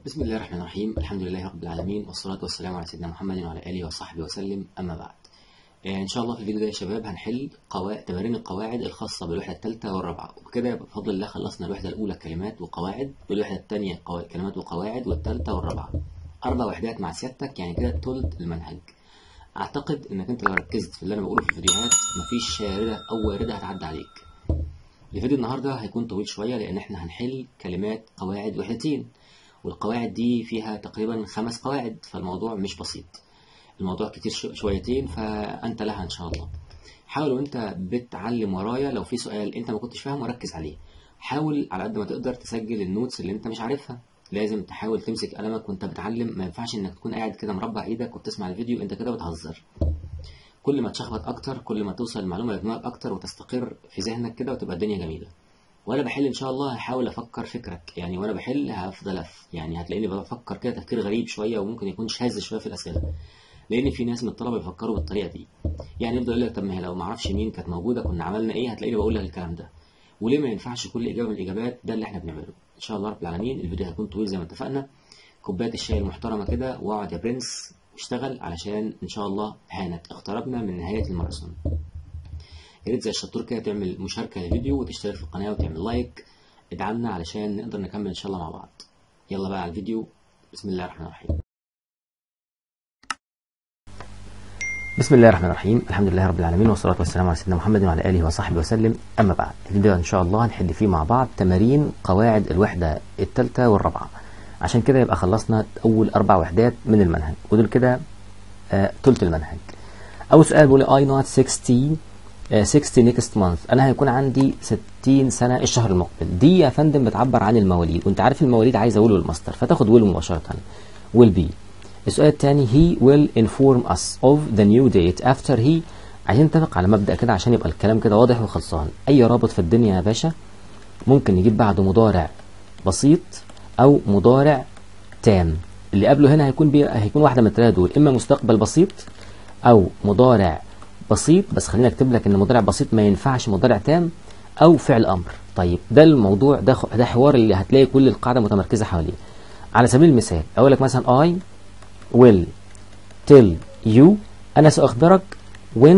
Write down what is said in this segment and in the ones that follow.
بسم الله الرحمن الرحيم الحمد لله رب العالمين والصلاة والسلام على سيدنا محمد وعلى آله وصحبه وسلم أما بعد آه، إن شاء الله في الفيديو ده يا شباب هنحل قوا... تمارين القواعد الخاصة بالوحدة الثالثة والرابعة وبكده يبقى بفضل الله خلصنا الوحدة الأولى كلمات وقواعد والوحدة الثانية قوا... كلمات وقواعد والثالثة والرابعة أربع وحدات مع سيادتك يعني كده تلت المنهج أعتقد إنك أنت لو ركزت في اللي أنا بقوله في الفيديوهات مفيش شاردة أو واردة هتعدي عليك الفيديو النهاردة هيكون طويل شوية لأن إحنا هنحل كلمات قواعد وحدتين والقواعد دي فيها تقريبا خمس قواعد فالموضوع مش بسيط الموضوع كتير شو- شويتين فأنت لها إن شاء الله حاول وأنت بتعلم ورايا لو في سؤال أنت ما كنتش فاهمه ركز عليه حاول على قد ما تقدر تسجل النوتس اللي أنت مش عارفها لازم تحاول تمسك قلمك وأنت بتعلم ما ينفعش إنك تكون قاعد كده مربع إيدك وبتسمع الفيديو أنت كده بتهزر كل ما تشخبط أكتر كل ما توصل المعلومة لدماغك أكتر وتستقر في ذهنك كده وتبقى الدنيا جميلة وانا بحل ان شاء الله هحاول افكر فكرك يعني وانا بحل هفضل أف يعني هتلاقيني بفكر كده تفكير غريب شويه وممكن يكون شاذ شويه في الاسئله لان في ناس من الطلبه بيفكروا بالطريقه دي يعني يفضل يقول لك طب ما هي لو ما اعرفش مين كانت موجوده كنا عملنا ايه هتلاقيني بقول لك الكلام ده وليه ما ينفعش كل اجابه من الاجابات ده اللي احنا بنعمله ان شاء الله رب العالمين الفيديو هيكون طويل زي ما اتفقنا كوبايه الشاي المحترمه كده واقعد يا برنس واشتغل علشان ان شاء الله هانت اقتربنا من نهايه الماراثون يا ريت زي الشطور كده تعمل مشاركة للفيديو وتشترك في القناة وتعمل لايك ادعمنا علشان نقدر نكمل إن شاء الله مع بعض يلا بقى على الفيديو بسم الله الرحمن الرحيم بسم الله الرحمن الرحيم الحمد لله رب العالمين والصلاة والسلام على سيدنا محمد وعلى آله وصحبه وسلم أما بعد الفيديو إن شاء الله هنحل فيه مع بعض تمارين قواعد الوحدة الثالثة والرابعة عشان كده يبقى خلصنا أول أربع وحدات من المنهج ودول كده آه، تلت المنهج أول سؤال بيقول I not 60 آه، 60 next month أنا هيكون عندي 60 سنة الشهر المقبل دي يا فندم بتعبر عن المواليد وأنت عارف المواليد عايزة ويل والماستر فتاخد ويل مباشرة will be السؤال الثاني he will inform us of the new date after he عايزين نتفق على مبدأ كده عشان يبقى الكلام كده واضح وخلصان أي رابط في الدنيا يا باشا ممكن نجيب بعده مضارع بسيط أو مضارع تام اللي قبله هنا هيكون بي... هيكون واحدة من الثلاثة دول إما مستقبل بسيط أو مضارع بسيط بس خلينا أكتب لك إن مضارع بسيط ما ينفعش مضارع تام أو فعل أمر طيب ده الموضوع ده خ- ده حوار اللي هتلاقي كل القاعدة متمركزة حواليه على سبيل المثال أقول لك مثلا I will tell you أنا سأخبرك when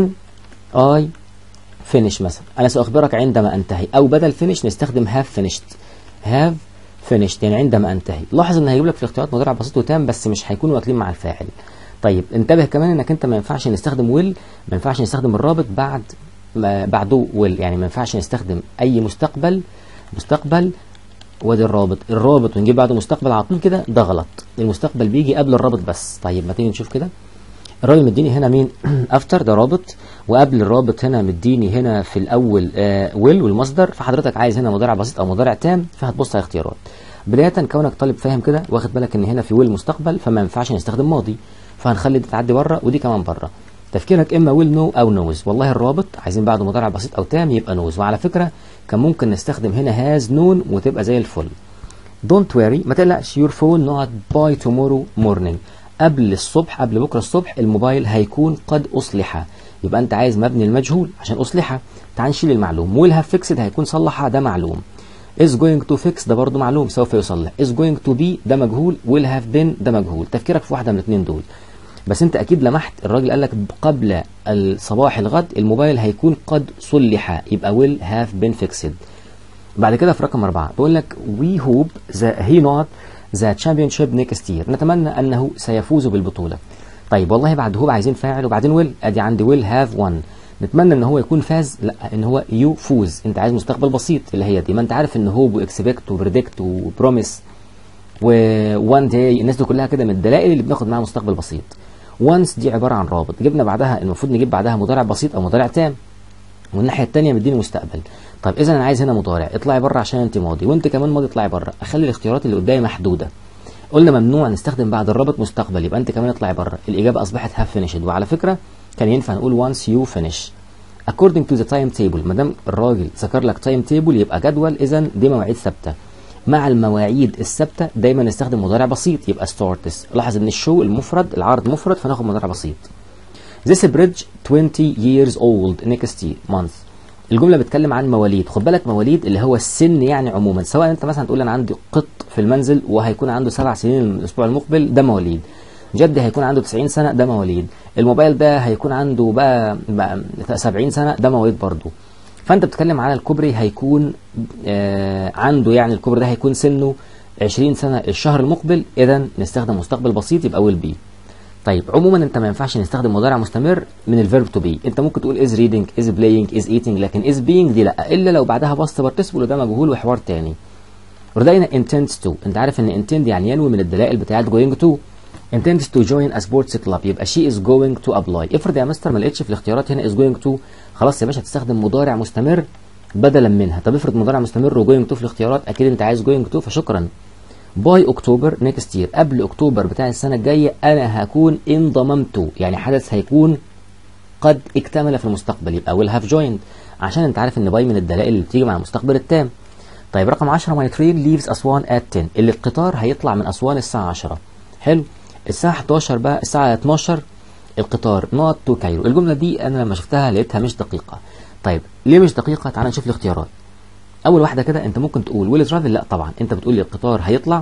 I finish مثلا أنا سأخبرك عندما أنتهي أو بدل finish نستخدم have finished have finished يعني عندما أنتهي لاحظ إن هيجيب لك في الاختيارات مضارع بسيط وتام بس مش هيكونوا واكلين مع الفاعل طيب انتبه كمان انك انت ما ينفعش نستخدم will ما ينفعش نستخدم الرابط بعد ما بعده will يعني ما ينفعش نستخدم اي مستقبل مستقبل وادي الرابط الرابط ونجيب بعده مستقبل على طول كده ده غلط المستقبل بيجي قبل الرابط بس طيب ما تيجي نشوف كده الراجل مديني هنا مين افتر ده رابط وقبل الرابط هنا مديني هنا في الاول آه ويل والمصدر فحضرتك عايز هنا مضارع بسيط او مضارع تام فهتبص على الاختيارات بدايه كونك طالب فاهم كده واخد بالك ان هنا في ويل مستقبل فما ينفعش نستخدم ماضي فهنخلي دي تعدي بره ودي كمان بره تفكيرك اما ويل نو او نوز والله الرابط عايزين بعده مضارع بسيط او تام يبقى نوز وعلى فكره كان ممكن نستخدم هنا هاز نون وتبقى زي الفل Don't worry ما تقلقش your phone not by tomorrow morning قبل الصبح قبل بكره الصبح الموبايل هيكون قد أصلح يبقى أنت عايز مبني المجهول عشان أصلح تعال نشيل المعلوم will have fixed هيكون صلح ده معلوم is going to fix ده برضه معلوم سوف يصلح is going to be ده مجهول will have been ده مجهول تفكيرك في واحدة من الاثنين دول بس انت اكيد لمحت الراجل قال لك قبل الصباح الغد الموبايل هيكون قد صلح يبقى will have been fixed بعد كده في رقم أربعة بيقول لك we hope that he not the championship next year نتمنى أنه سيفوز بالبطولة طيب والله بعد هوب عايزين فاعل وبعدين ويل ادي عندي ويل هاف وان نتمنى ان هو يكون فاز لا ان هو يفوز انت عايز مستقبل بسيط اللي هي دي ما انت عارف ان هوب واكسبكت وبريدكت وبروميس ووان داي الناس دي كلها كده من الدلائل اللي بناخد معاها مستقبل بسيط وانس دي عباره عن رابط جبنا بعدها المفروض نجيب بعدها مضارع بسيط او مضارع تام والناحيه الثانيه مديني مستقبل طب اذا انا عايز هنا مضارع اطلعي بره عشان انت ماضي وانت كمان ماضي اطلعي بره اخلي الاختيارات اللي قدامي محدوده قلنا ممنوع نستخدم بعد الرابط مستقبل يبقى انت كمان اطلعي بره الاجابه اصبحت هاف فينيشد وعلى فكره كان ينفع نقول once you finish according to the timetable ما دام الراجل ذكر لك تايم تيبل يبقى جدول اذا دي مواعيد ثابته مع المواعيد الثابته دايما نستخدم مضارع بسيط يبقى starts لاحظ ان الشو المفرد العرض مفرد فناخد مضارع بسيط This bridge 20 years old next year month الجمله بتتكلم عن مواليد خد بالك مواليد اللي هو السن يعني عموما سواء انت مثلا تقول انا عندي قط في المنزل وهيكون عنده سبع سنين الاسبوع المقبل ده مواليد جدي هيكون عنده 90 سنه ده مواليد الموبايل ده هيكون عنده بقى, بقى 70 سنه ده مواليد برضه فانت بتتكلم على الكوبري هيكون آه عنده يعني الكوبري ده هيكون سنه 20 سنه الشهر المقبل اذا نستخدم مستقبل بسيط يبقى ويل بي طيب عموما انت ما ينفعش نستخدم مضارع مستمر من الفيرب تو بي انت ممكن تقول از ريدنج از بلاينج از ايتنج لكن از بينج دي لا الا لو بعدها باست بارتيسيبل وده مجهول وحوار تاني ردينا intends to انت عارف ان intend يعني ينوي من الدلائل بتاعت going to intends to join a sports club يبقى she is going to apply افرض يا مستر ما لقيتش في الاختيارات هنا is going to خلاص يا باشا تستخدم مضارع مستمر بدلا منها طب افرض مضارع مستمر وجوينج تو في الاختيارات اكيد انت عايز جوينج تو فشكرا باي اكتوبر نيكست يير قبل اكتوبر بتاع السنه الجايه انا هكون انضممت يعني حدث هيكون قد اكتمل في المستقبل يبقى ويل هاف جويند عشان انت عارف ان باي من الدلائل اللي بتيجي مع المستقبل التام طيب رقم 10 ماي ترين ليفز اسوان ات 10 اللي القطار هيطلع من اسوان الساعه 10 حلو الساعه 11 بقى الساعه 12 القطار نوت تو كايرو الجمله دي انا لما شفتها لقيتها مش دقيقه طيب ليه مش دقيقه تعال نشوف الاختيارات اول واحده كده انت ممكن تقول ويل ترافل لا طبعا انت بتقول لي القطار هيطلع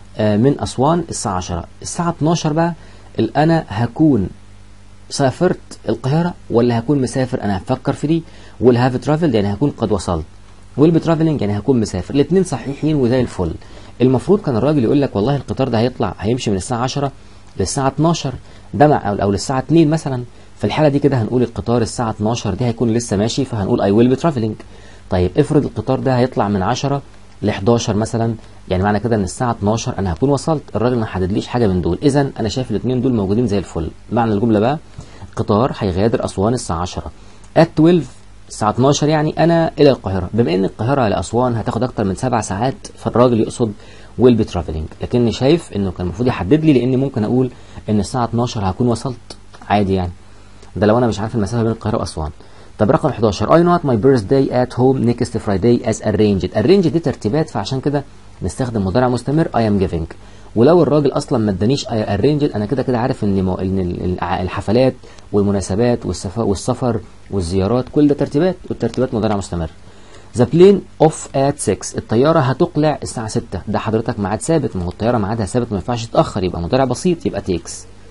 من اسوان الساعه 10 الساعه 12 بقى انا هكون سافرت القاهره ولا هكون مسافر انا هفكر في دي ويل هاف ترافل يعني هكون قد وصلت ويل بي ترافلنج يعني هكون مسافر الاثنين صحيحين وزي الفل المفروض كان الراجل يقول لك والله القطار ده هيطلع هيمشي من الساعه 10 للساعه 12 ده مع او, أو للساعه 2 مثلا في الحاله دي كده هنقول القطار الساعه 12 دي هيكون لسه ماشي فهنقول اي ويل بي ترافلنج طيب افرض القطار ده هيطلع من 10 ل 11 مثلا يعني معنى كده ان الساعه 12 انا هكون وصلت الراجل ما حددليش حاجه من دول اذا انا شايف الاثنين دول موجودين زي الفل معنى الجمله بقى قطار هيغادر اسوان الساعه 10 ات 12 الساعه 12 يعني انا الى القاهره بما ان القاهره لاسوان هتاخد اكتر من سبع ساعات فالراجل يقصد ويل بي ترافلينج لكني شايف انه كان المفروض يحدد لي لاني ممكن اقول ان الساعه 12 هكون وصلت عادي يعني ده لو انا مش عارف المسافه بين القاهره واسوان طب رقم 11 I not my birthday at home next Friday as arranged arranged دي ترتيبات فعشان كده نستخدم مضارع مستمر I am giving ولو الراجل اصلا ما ادانيش arranged انا كده كده عارف ان مو... ان الحفلات والمناسبات والسفر والسفر والزيارات كل ده ترتيبات والترتيبات مضارع مستمر The plane off at 6 الطيارة هتقلع الساعة 6 ده حضرتك ميعاد ثابت ما هو الطيارة ميعادها ثابت ما ينفعش تتأخر يبقى مضارع بسيط يبقى takes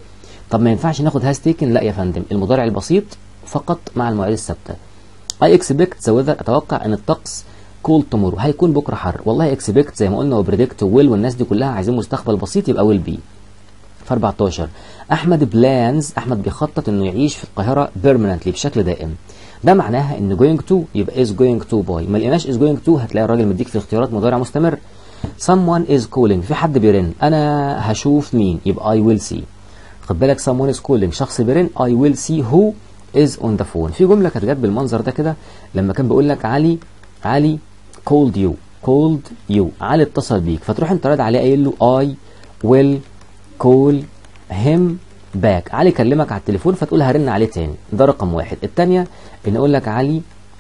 طب ما ينفعش ناخد هاز تيكن لا يا فندم المضارع البسيط فقط مع المواعيد الثابته اي اكسبكت ذا ويذر اتوقع ان الطقس كول تومورو هيكون بكره حر والله اكسبكت زي ما قلنا وبريدكت ويل والناس دي كلها عايزين مستقبل بسيط يبقى ويل بي في 14 احمد بلانز احمد بيخطط انه يعيش في القاهره بيرمننتلي بشكل دائم ده معناها ان جوينج تو يبقى از جوينج تو باي ما لقيناش از جوينج تو هتلاقي الراجل مديك في الاختيارات مضارع مستمر someone is calling في حد بيرن انا هشوف مين يبقى I will see خد بالك someone is calling شخص بيرن I will see who is on the phone في جمله كانت جت بالمنظر ده كده لما كان بيقول لك علي علي called you called you علي اتصل بيك فتروح انت رد عليه قايل له I will call him back علي كلمك على التليفون فتقول هرن عليه تاني ده رقم واحد الثانيه ان اقول لك علي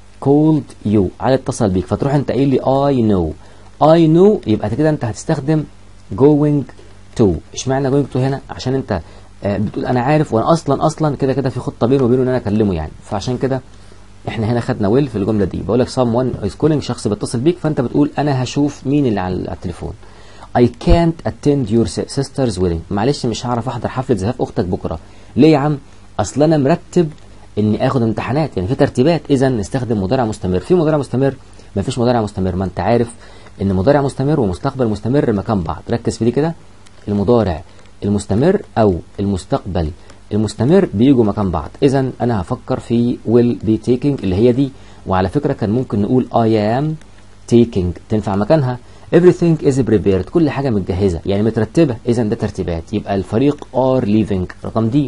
called you علي اتصل بيك فتروح انت قايل لي I know I know يبقى كده انت هتستخدم going to اشمعنى going to هنا عشان انت بتقول انا عارف وانا اصلا اصلا كده كده في خطه بيني وبينه ان انا اكلمه يعني فعشان كده احنا هنا خدنا ويل في الجمله دي بقول لك someone is calling شخص بيتصل بيك فانت بتقول انا هشوف مين اللي على التليفون I can't attend your sister's wedding معلش مش هعرف احضر حفله زفاف اختك بكره ليه يا عم اصل انا مرتب اني اخد امتحانات يعني في ترتيبات اذا نستخدم مضارع مستمر في مضارع مستمر ما فيش مضارع مستمر ما انت عارف ان مضارع مستمر ومستقبل مستمر مكان بعض ركز في دي كده المضارع المستمر او المستقبل المستمر بيجوا مكان بعض اذا انا هفكر في will be taking اللي هي دي وعلى فكره كان ممكن نقول I am taking تنفع مكانها everything is prepared كل حاجه متجهزه يعني مترتبه اذا ده ترتيبات يبقى الفريق are leaving رقم دي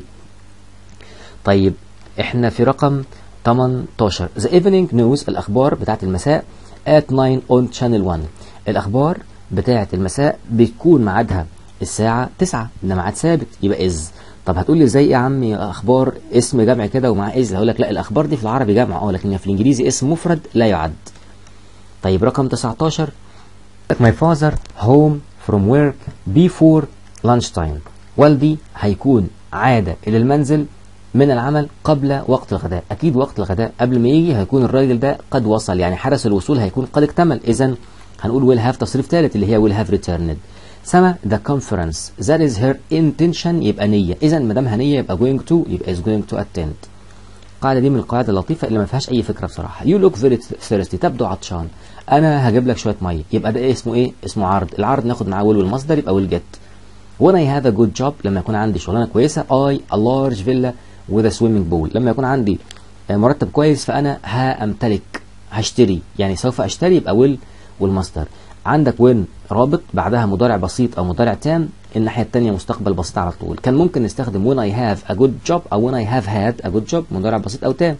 طيب احنا في رقم 18 the evening news الاخبار بتاعت المساء at 9 on channel 1 الاخبار بتاعت المساء بتكون ميعادها الساعة 9 ده ميعاد ثابت يبقى إز طب هتقول لي ازاي يا عمي اخبار اسم جمع كده ومعاه از هقول لك لا الاخبار دي في العربي جمع اه لكن في الانجليزي اسم مفرد لا يعد طيب رقم 19 my father home from work before lunch time والدي هيكون عاد الى المنزل من العمل قبل وقت الغداء اكيد وقت الغداء قبل ما يجي هيكون الراجل ده قد وصل يعني حدث الوصول هيكون قد اكتمل اذا هنقول ويل هاف تصريف ثالث اللي هي ويل هاف ريتيرند سما ذا كونفرنس ذات از هير انتنشن يبقى نيه اذا ما دام نيه يبقى going to يبقى is going to attend القاعده دي من القواعد اللطيفه اللي ما فيهاش اي فكره بصراحه يو لوك فيري thirsty تبدو عطشان انا هجيب لك شويه ميه يبقى ده إيه اسمه ايه اسمه عرض العرض ناخد معاه ويل والمصدر يبقى ويل جيت when I have a good job لما يكون عندي شغلانه كويسه I a large villa with a swimming pool لما يكون عندي مرتب كويس فانا هامتلك هشتري يعني سوف اشتري يبقى ويل والمصدر عندك وين رابط بعدها مضارع بسيط او مضارع تام الناحيه الثانيه مستقبل بسيط على طول كان ممكن نستخدم when I have a good job او when I have had a good job مضارع بسيط او تام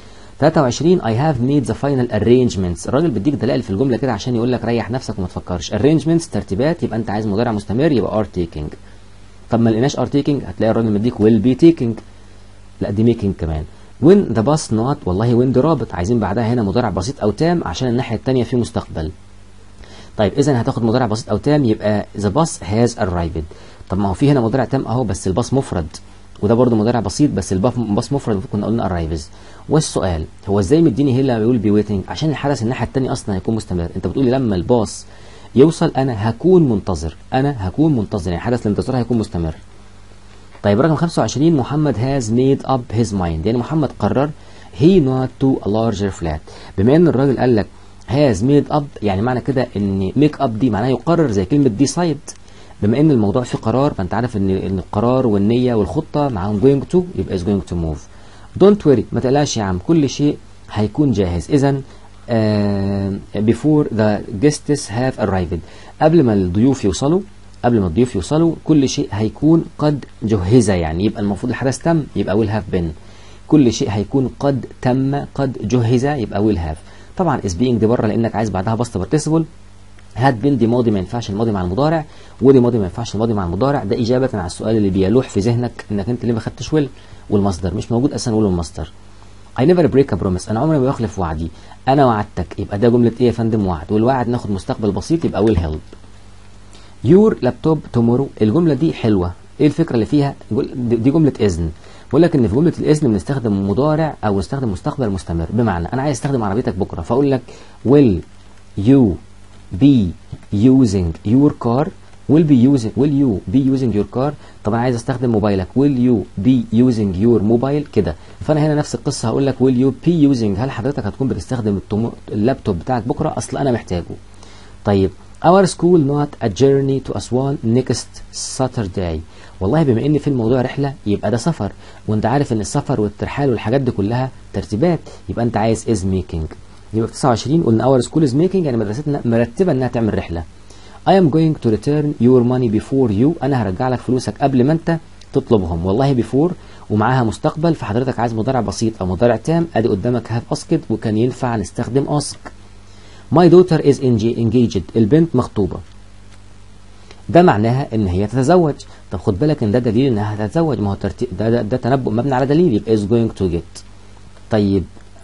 23 I have made the final arrangements الراجل بيديك دلائل في الجمله كده عشان يقول لك ريح نفسك وما تفكرش arrangements ترتيبات يبقى انت عايز مضارع مستمر يبقى are taking طب ما لقيناش are taking هتلاقي الراجل مديك will be taking لا دي making كمان when the bus not والله when دي رابط عايزين بعدها هنا مضارع بسيط او تام عشان الناحيه الثانيه في مستقبل طيب اذا هتاخد مضارع بسيط او تام يبقى the bus has arrived طب ما هو في هنا مضارع تام اهو بس الباص مفرد وده برضه مضارع بسيط بس الباص مفرد كنا قلنا arrives والسؤال هو ازاي مديني هنا بيقول بي ويتنج عشان الحدث الناحيه الثانيه اصلا هيكون مستمر انت بتقولي لما الباص يوصل انا هكون منتظر انا هكون منتظر يعني حدث الانتظار هيكون مستمر طيب رقم 25 محمد has made up his mind يعني محمد قرر he not to a larger flat بما ان الراجل قال لك has made up يعني معنى كده ان make up دي معناها يقرر زي كلمه decide بما ان الموضوع فيه قرار فانت عارف ان ان القرار والنيه والخطه معاهم going to يبقى is going to move don't worry ما تقلقش يا عم كل شيء هيكون جاهز اذا uh, before the guests have arrived قبل ما الضيوف يوصلوا قبل ما الضيوف يوصلوا كل شيء هيكون قد جهز يعني يبقى المفروض الحدث تم يبقى will have been كل شيء هيكون قد تم قد جهز يبقى will have طبعا is being دي بره لانك عايز بعدها باست participle هاد بين دي ماضي ما ينفعش الماضي مع المضارع ودي ماضي ما ينفعش الماضي مع المضارع ده اجابه على السؤال اللي بيلوح في ذهنك انك انت ليه ما خدتش ويل والمصدر مش موجود اصلا ويل والمصدر I never break a promise انا عمري ما بخلف وعدي انا وعدتك يبقى ده جمله ايه يا فندم وعد والوعد ناخد مستقبل بسيط يبقى will help your laptop tomorrow الجمله دي حلوه ايه الفكره اللي فيها دي جمله اذن بقول لك ان في جمله الاذن بنستخدم مضارع او نستخدم مستقبل مستمر بمعنى انا عايز استخدم عربيتك بكره فاقول لك will you be using your car will be using will you be using your car طب انا عايز استخدم موبايلك will you be using your mobile كده فانا هنا نفس القصه هقول لك will you be using هل حضرتك هتكون بتستخدم اللابتوب بتاعك بكره اصل انا محتاجه طيب our school not a journey to Aswan next Saturday والله بما ان في الموضوع رحله يبقى ده سفر وانت عارف ان السفر والترحال والحاجات دي كلها ترتيبات يبقى انت عايز is making يبقى في 29 قلنا our school is making يعني مدرستنا مرتبه انها تعمل رحله I am going to return your money before you انا هرجع لك فلوسك قبل ما انت تطلبهم والله before ومعاها مستقبل فحضرتك عايز مضارع بسيط او مضارع تام ادي قدامك have asked وكان ينفع نستخدم ask My daughter is engaged البنت مخطوبة ده معناها ان هي تتزوج طب خد بالك ان ده دليل انها هتتزوج ما هو ترتيب ده, ده, ده تنبؤ مبني على دليل يبقى is going to get طيب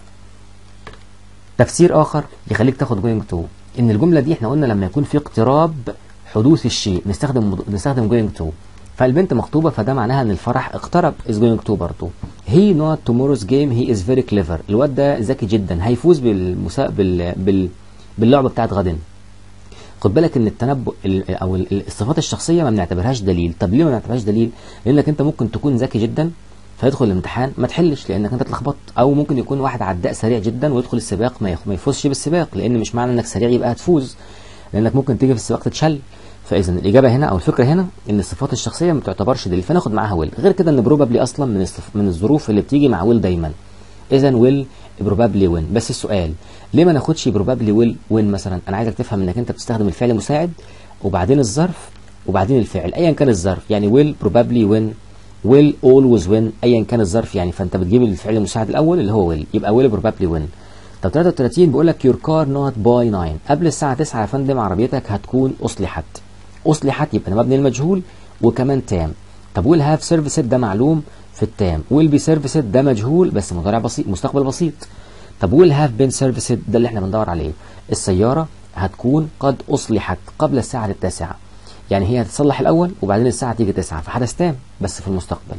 تفسير اخر يخليك تاخد going to ان الجمله دي احنا قلنا لما يكون في اقتراب حدوث الشيء نستخدم نستخدم going to فالبنت مخطوبه فده معناها ان الفرح اقترب is going to برضه he not tomorrow's game he is very clever الواد ده ذكي جدا هيفوز بالمسا... بال... بال... باللعبه بتاعت غد خد بالك ان التنبؤ او الصفات الشخصيه ما بنعتبرهاش دليل طب ليه ما بنعتبرهاش دليل لانك انت ممكن تكون ذكي جدا فيدخل الامتحان ما تحلش لانك انت اتلخبطت او ممكن يكون واحد عداء سريع جدا ويدخل السباق ما يفوزش بالسباق لان مش معنى انك سريع يبقى هتفوز لانك ممكن تيجي في السباق تتشل فاذا الاجابه هنا او الفكره هنا ان الصفات الشخصيه ما تعتبرش دليل فناخد معاها ويل غير كده ان بروبابلي اصلا من من الظروف اللي بتيجي مع ويل دايما اذا ويل بروبابلي وين بس السؤال ليه ما ناخدش بروبابلي ويل وين مثلا انا عايزك تفهم انك انت بتستخدم الفعل مساعد وبعدين الظرف وبعدين الفعل ايا كان الظرف يعني ويل بروبابلي وين ويل اولويز وين ايا كان الظرف يعني فانت بتجيب الفعل المساعد الاول اللي هو ويل يبقى ويل بروبابلي وين طب 33 بيقول لك يور كار نوت باي 9 قبل الساعه 9 يا فندم عربيتك هتكون اصلحت اصلحت يبقى مبني المجهول وكمان تام طب ويل هاف سيرفيسد ده معلوم في التام ويل بي سيرفيسد ده مجهول بس مضارع بسيط مستقبل بسيط طب ويل هاف بين سيرفيسد ده اللي احنا بندور عليه السياره هتكون قد اصلحت قبل الساعه التاسعه يعني هي هتتصلح الاول وبعدين الساعه تيجي 9 فحدث تام بس في المستقبل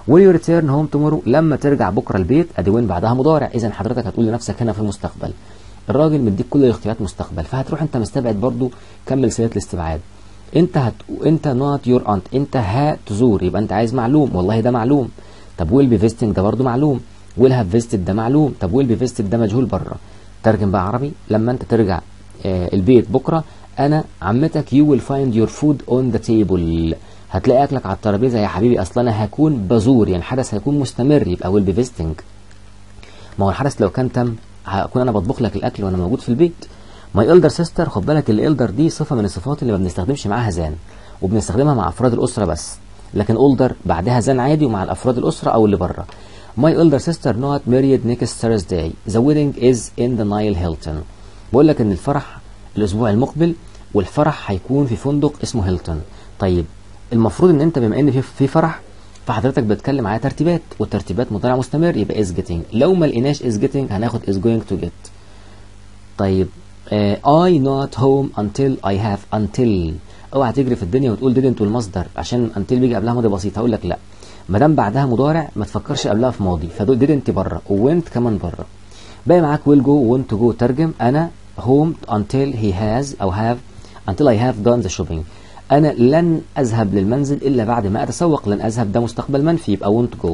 will you return home tomorrow لما ترجع بكره البيت ادي وين بعدها مضارع اذا حضرتك هتقول لنفسك هنا في المستقبل الراجل مديك كل الاختيارات مستقبل فهتروح انت مستبعد برضو كمل سلسله الاستبعاد انت هت... انت نوت يور انت انت هتزور يبقى انت عايز معلوم والله ده معلوم طب ويل بي فيستنج ده برضو معلوم ويل هاف فيستد ده معلوم طب ويل بي فيستد ده مجهول بره ترجم بقى عربي لما انت ترجع آه البيت بكره انا عمتك يو ويل فايند يور فود اون ذا تيبل هتلاقي اكلك على الترابيزه يا حبيبي اصلا انا هكون بزور يعني الحدث هيكون مستمر يبقى ويل بي فيستنج ما هو الحدث لو كان تم هكون انا بطبخ لك الاكل وانا موجود في البيت ماي إلدر سيستر خد بالك الإلدر دي صفة من الصفات اللي ما بنستخدمش معاها زان وبنستخدمها مع أفراد الأسرة بس لكن أولدر بعدها زان عادي ومع الأفراد الأسرة أو اللي بره My elder sister not married next Thursday. The wedding is in the Nile Hilton. بقول لك إن الفرح الأسبوع المقبل والفرح هيكون في فندق اسمه هيلتون. طيب المفروض إن أنت بما إن في في فرح فحضرتك بتتكلم على ترتيبات والترتيبات مضارع مستمر يبقى is getting. لو ما لقيناش is getting هناخد is going to get. طيب uh, I not home until I have until اوعى تجري في الدنيا وتقول didn't والمصدر عشان until بيجي قبلها ماضي بسيط هقول لك لا ما دام بعدها مضارع ما تفكرش قبلها في ماضي فدول didn't بره وwent كمان بره باقي معاك will go want to go ترجم انا home until he has او have until I have done the shopping انا لن اذهب للمنزل الا بعد ما اتسوق لن اذهب ده مستقبل منفي يبقى won't go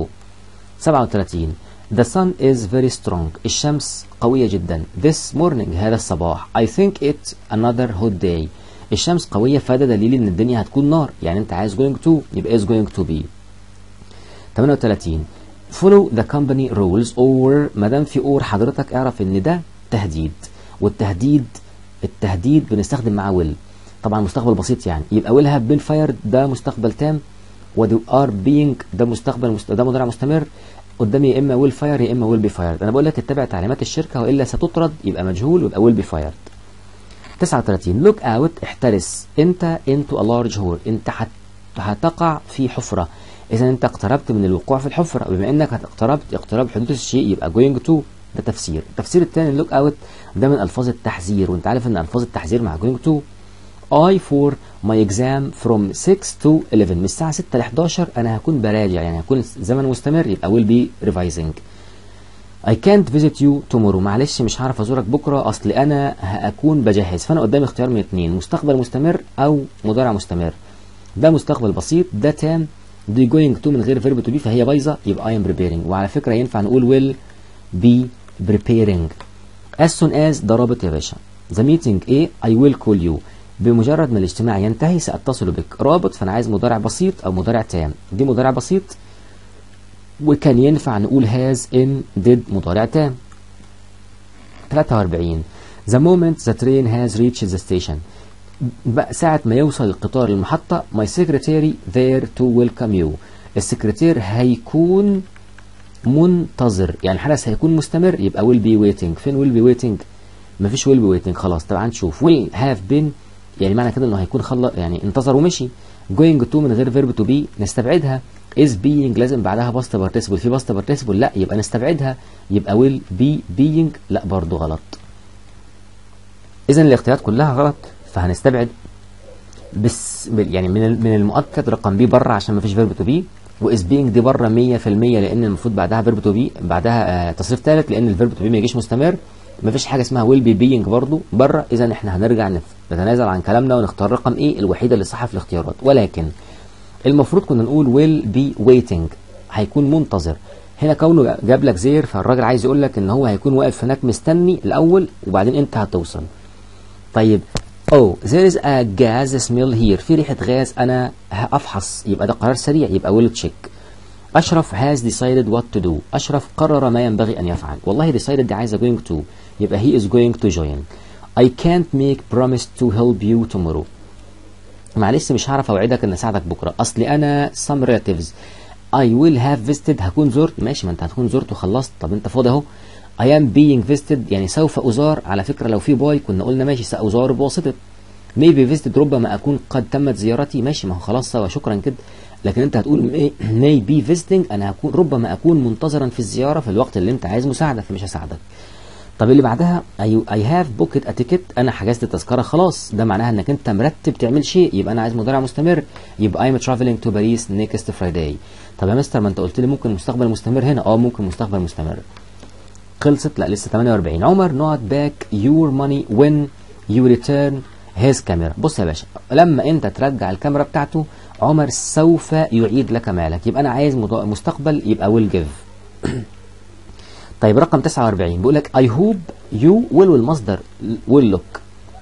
37 The sun is very strong. الشمس قوية جدا. This morning هذا الصباح. I think it's another hot day. الشمس قوية فده دليل ان الدنيا هتكون نار. يعني انت عايز going to يبقى is going to be. 38 Follow the company rules or ما دام في or حضرتك اعرف ان ده تهديد. والتهديد التهديد بنستخدم معاه will. طبعا مستقبل بسيط يعني يبقى will have been fired ده مستقبل تام و are being ده مستقبل مست... ده مضارع مستمر قدامي يا اما ويل فاير يا اما ويل بي فايرد انا بقول لك اتبع تعليمات الشركه والا ستطرد يبقى مجهول ويبقى ويل بي فايرد 39 لوك اوت احترس انت انتو ا لارج هول انت هت... هتقع في حفره اذا انت اقتربت من الوقوع في الحفره بما انك اقتربت اقتراب حدوث الشيء يبقى جوينج تو ده تفسير التفسير الثاني لوك اوت ده من الفاظ التحذير وانت عارف ان الفاظ التحذير مع جوينج تو I for my exam from 6 to 11 من الساعة 6 ل 11 أنا هكون براجع يعني هكون زمن مستمر يبقى will be revising I can't visit you tomorrow معلش مش هعرف أزورك بكرة أصل أنا هأكون بجهز فأنا قدامي اختيار من اتنين مستقبل مستمر أو مضارع مستمر ده مستقبل بسيط ده تام دي going to من غير verb to be فهي بايظة يبقى I am preparing وعلى فكرة ينفع نقول will be preparing as soon as ده رابط يا باشا the meeting ايه I will call you بمجرد ما الاجتماع ينتهي سأتصل بك رابط فأنا عايز مضارع بسيط أو مضارع تام دي مضارع بسيط وكان ينفع نقول has in did مضارع تام 43 The moment the train has reached the station بقى ساعة ما يوصل القطار للمحطة my secretary there to welcome you السكرتير هيكون منتظر يعني الحدث هيكون مستمر يبقى will be waiting فين will be waiting مفيش will be waiting خلاص طبعا نشوف will have been يعني معنى كده انه هيكون خلص يعني انتظر ومشي going to من غير verb to be نستبعدها is being لازم بعدها past participle في past participle لا يبقى نستبعدها يبقى will be being لا برضه غلط اذا الاختيارات كلها غلط فهنستبعد بس يعني من من المؤكد رقم بي بره عشان ما فيش فيرب تو بي واس بينج دي بره 100% لان المفروض بعدها فيرب تو بي بعدها آه تصريف ثالث لان الفيرب تو بي ما يجيش مستمر ما فيش حاجه اسمها ويل بي بينج برضه بره اذا احنا هنرجع نتنازل عن كلامنا ونختار رقم ايه الوحيده اللي صح في الاختيارات ولكن المفروض كنا نقول ويل بي ويتنج هيكون منتظر هنا كونه جاب لك زير فالراجل عايز يقول لك ان هو هيكون واقف هناك مستني الاول وبعدين انت هتوصل طيب Oh, there is a gas smell here. في ريحة غاز أنا هأفحص يبقى ده قرار سريع يبقى will check. أشرف has decided what to do. أشرف قرر ما ينبغي أن يفعل. والله decided دي عايزة going to يبقى he is going to join. I can't make promise to help you tomorrow. معلش مش هعرف أوعدك إن أساعدك بكرة. أصلي أنا some relatives. I will have visited هكون زرت ماشي ما أنت هتكون زرت وخلصت طب أنت فاضي أهو. I am being visited يعني سوف أزار على فكرة لو في باي كنا قلنا ماشي سأزار بواسطة maybe visited ربما أكون قد تمت زيارتي ماشي ما هو خلاص سوا شكرا كده لكن أنت هتقول may be visiting أنا هكون ربما أكون منتظرا في الزيارة في الوقت اللي أنت عايز مساعدة فمش هساعدك طب اللي بعدها I, I have booked a ticket انا حجزت التذكره خلاص ده معناها انك انت مرتب تعمل شيء يبقى انا عايز مضارع مستمر يبقى I'm traveling to Paris next Friday طب يا مستر ما انت قلت لي ممكن مستقبل مستمر هنا اه ممكن مستقبل مستمر خلصت لا لسه 48 عمر not back your money when you return his camera بص يا باشا لما انت ترجع الكاميرا بتاعته عمر سوف يعيد لك مالك يبقى انا عايز مستقبل يبقى will give طيب رقم 49 بيقول لك I hope you will والمصدر will look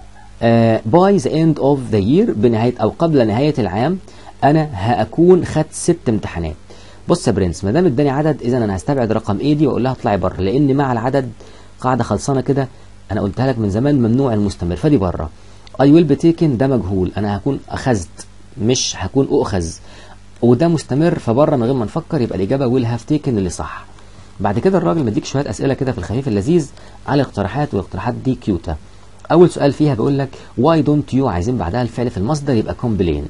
uh, by the end of the year بنهاية أو قبل نهاية العام أنا هأكون خدت ست امتحانات بص يا برنس ما دام اداني عدد إذا أنا هستبعد رقم ايه دي وأقول لها اطلعي بره لأن مع العدد قاعدة خلصانة كده أنا قلتها لك من زمان ممنوع المستمر فدي بره I will be taken ده مجهول أنا هكون أخذت مش هكون أؤخذ وده مستمر فبره من غير ما نفكر يبقى الإجابة will have taken اللي صح بعد كده الراجل مديك شويه اسئله كده في الخفيف اللذيذ على اقتراحات والاقتراحات دي كيوتا اول سؤال فيها بيقول لك واي دونت يو عايزين بعدها الفعل في المصدر يبقى كومبلين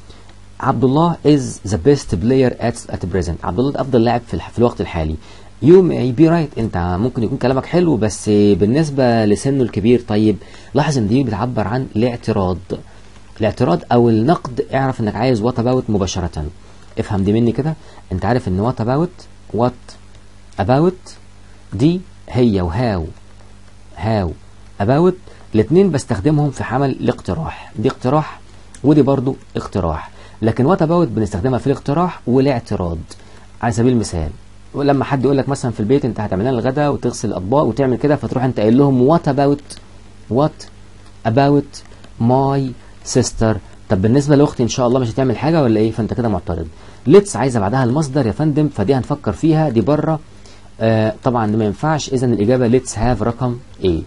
عبد الله از ذا بيست بلاير ات ات بريزنت عبد الله افضل لاعب في, في الوقت الحالي يو ماي بي رايت انت ممكن يكون كلامك حلو بس بالنسبه لسنه الكبير طيب لاحظ ان دي بتعبر عن الاعتراض الاعتراض او النقد اعرف انك عايز وات اباوت مباشره افهم دي مني كده انت عارف ان وات اباوت وات about دي هي وهاو هاو about الاثنين بستخدمهم في حمل الاقتراح دي اقتراح ودي برضو اقتراح لكن وات about بنستخدمها في الاقتراح والاعتراض على سبيل المثال لما حد يقول لك مثلا في البيت انت هتعمل لنا الغداء وتغسل الاطباق وتعمل كده فتروح انت قايل لهم وات about وات about my sister طب بالنسبه لاختي ان شاء الله مش هتعمل حاجه ولا ايه فانت كده معترض ليتس عايزه بعدها المصدر يا فندم فدي هنفكر فيها دي بره آه طبعا ما ينفعش اذا الاجابه ليتس هاف رقم ايه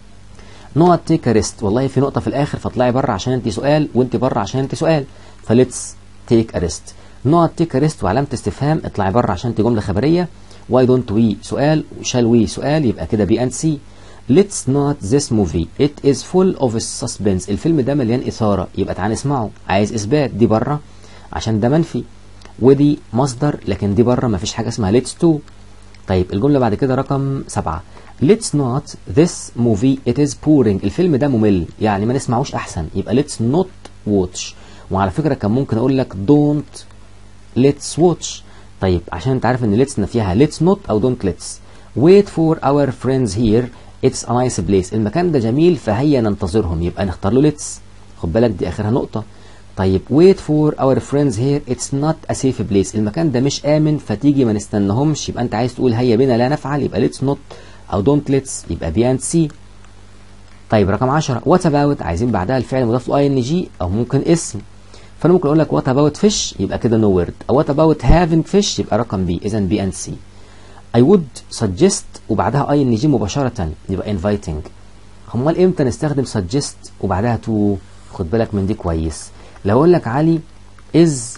نقط تيك ريست والله في نقطه في الاخر فاطلعي بره عشان انت سؤال وانت بره عشان انت سؤال فليتس تيك ريست نقط تيك ريست وعلامه استفهام اطلعي بره عشان انت جمله خبريه واي دونت وي سؤال وشال وي سؤال يبقى كده بي ان سي Let's not this movie it is full of suspense الفيلم ده مليان إثارة يبقى تعال نسمعه عايز إثبات دي بره عشان ده منفي ودي مصدر لكن دي بره مفيش حاجة اسمها let's to طيب الجملة بعد كده رقم سبعة Let's not this movie it is boring الفيلم ده ممل يعني ما نسمعوش أحسن يبقى let's not watch وعلى فكرة كان ممكن أقول لك don't let's watch طيب عشان أنت عارف إن let's نفيها let's not أو don't let's wait for our friends here it's a nice place المكان ده جميل فهيا ننتظرهم يبقى نختار له let's خد بالك دي آخرها نقطة طيب wait for our friends here it's not a safe place المكان ده مش آمن فتيجي ما نستناهمش يبقى أنت عايز تقول هيا بنا لا نفعل يبقى let's not أو don't let's يبقى بي and سي طيب رقم 10 what about عايزين بعدها الفعل مضاف له ing أو ممكن اسم فأنا ممكن أقول لك what about fish يبقى كده no word أو what about having fish يبقى رقم بي إذا بي and سي I would suggest وبعدها ing مباشرة يبقى inviting امال امتى نستخدم suggest وبعدها to خد بالك من دي كويس لو اقول لك علي is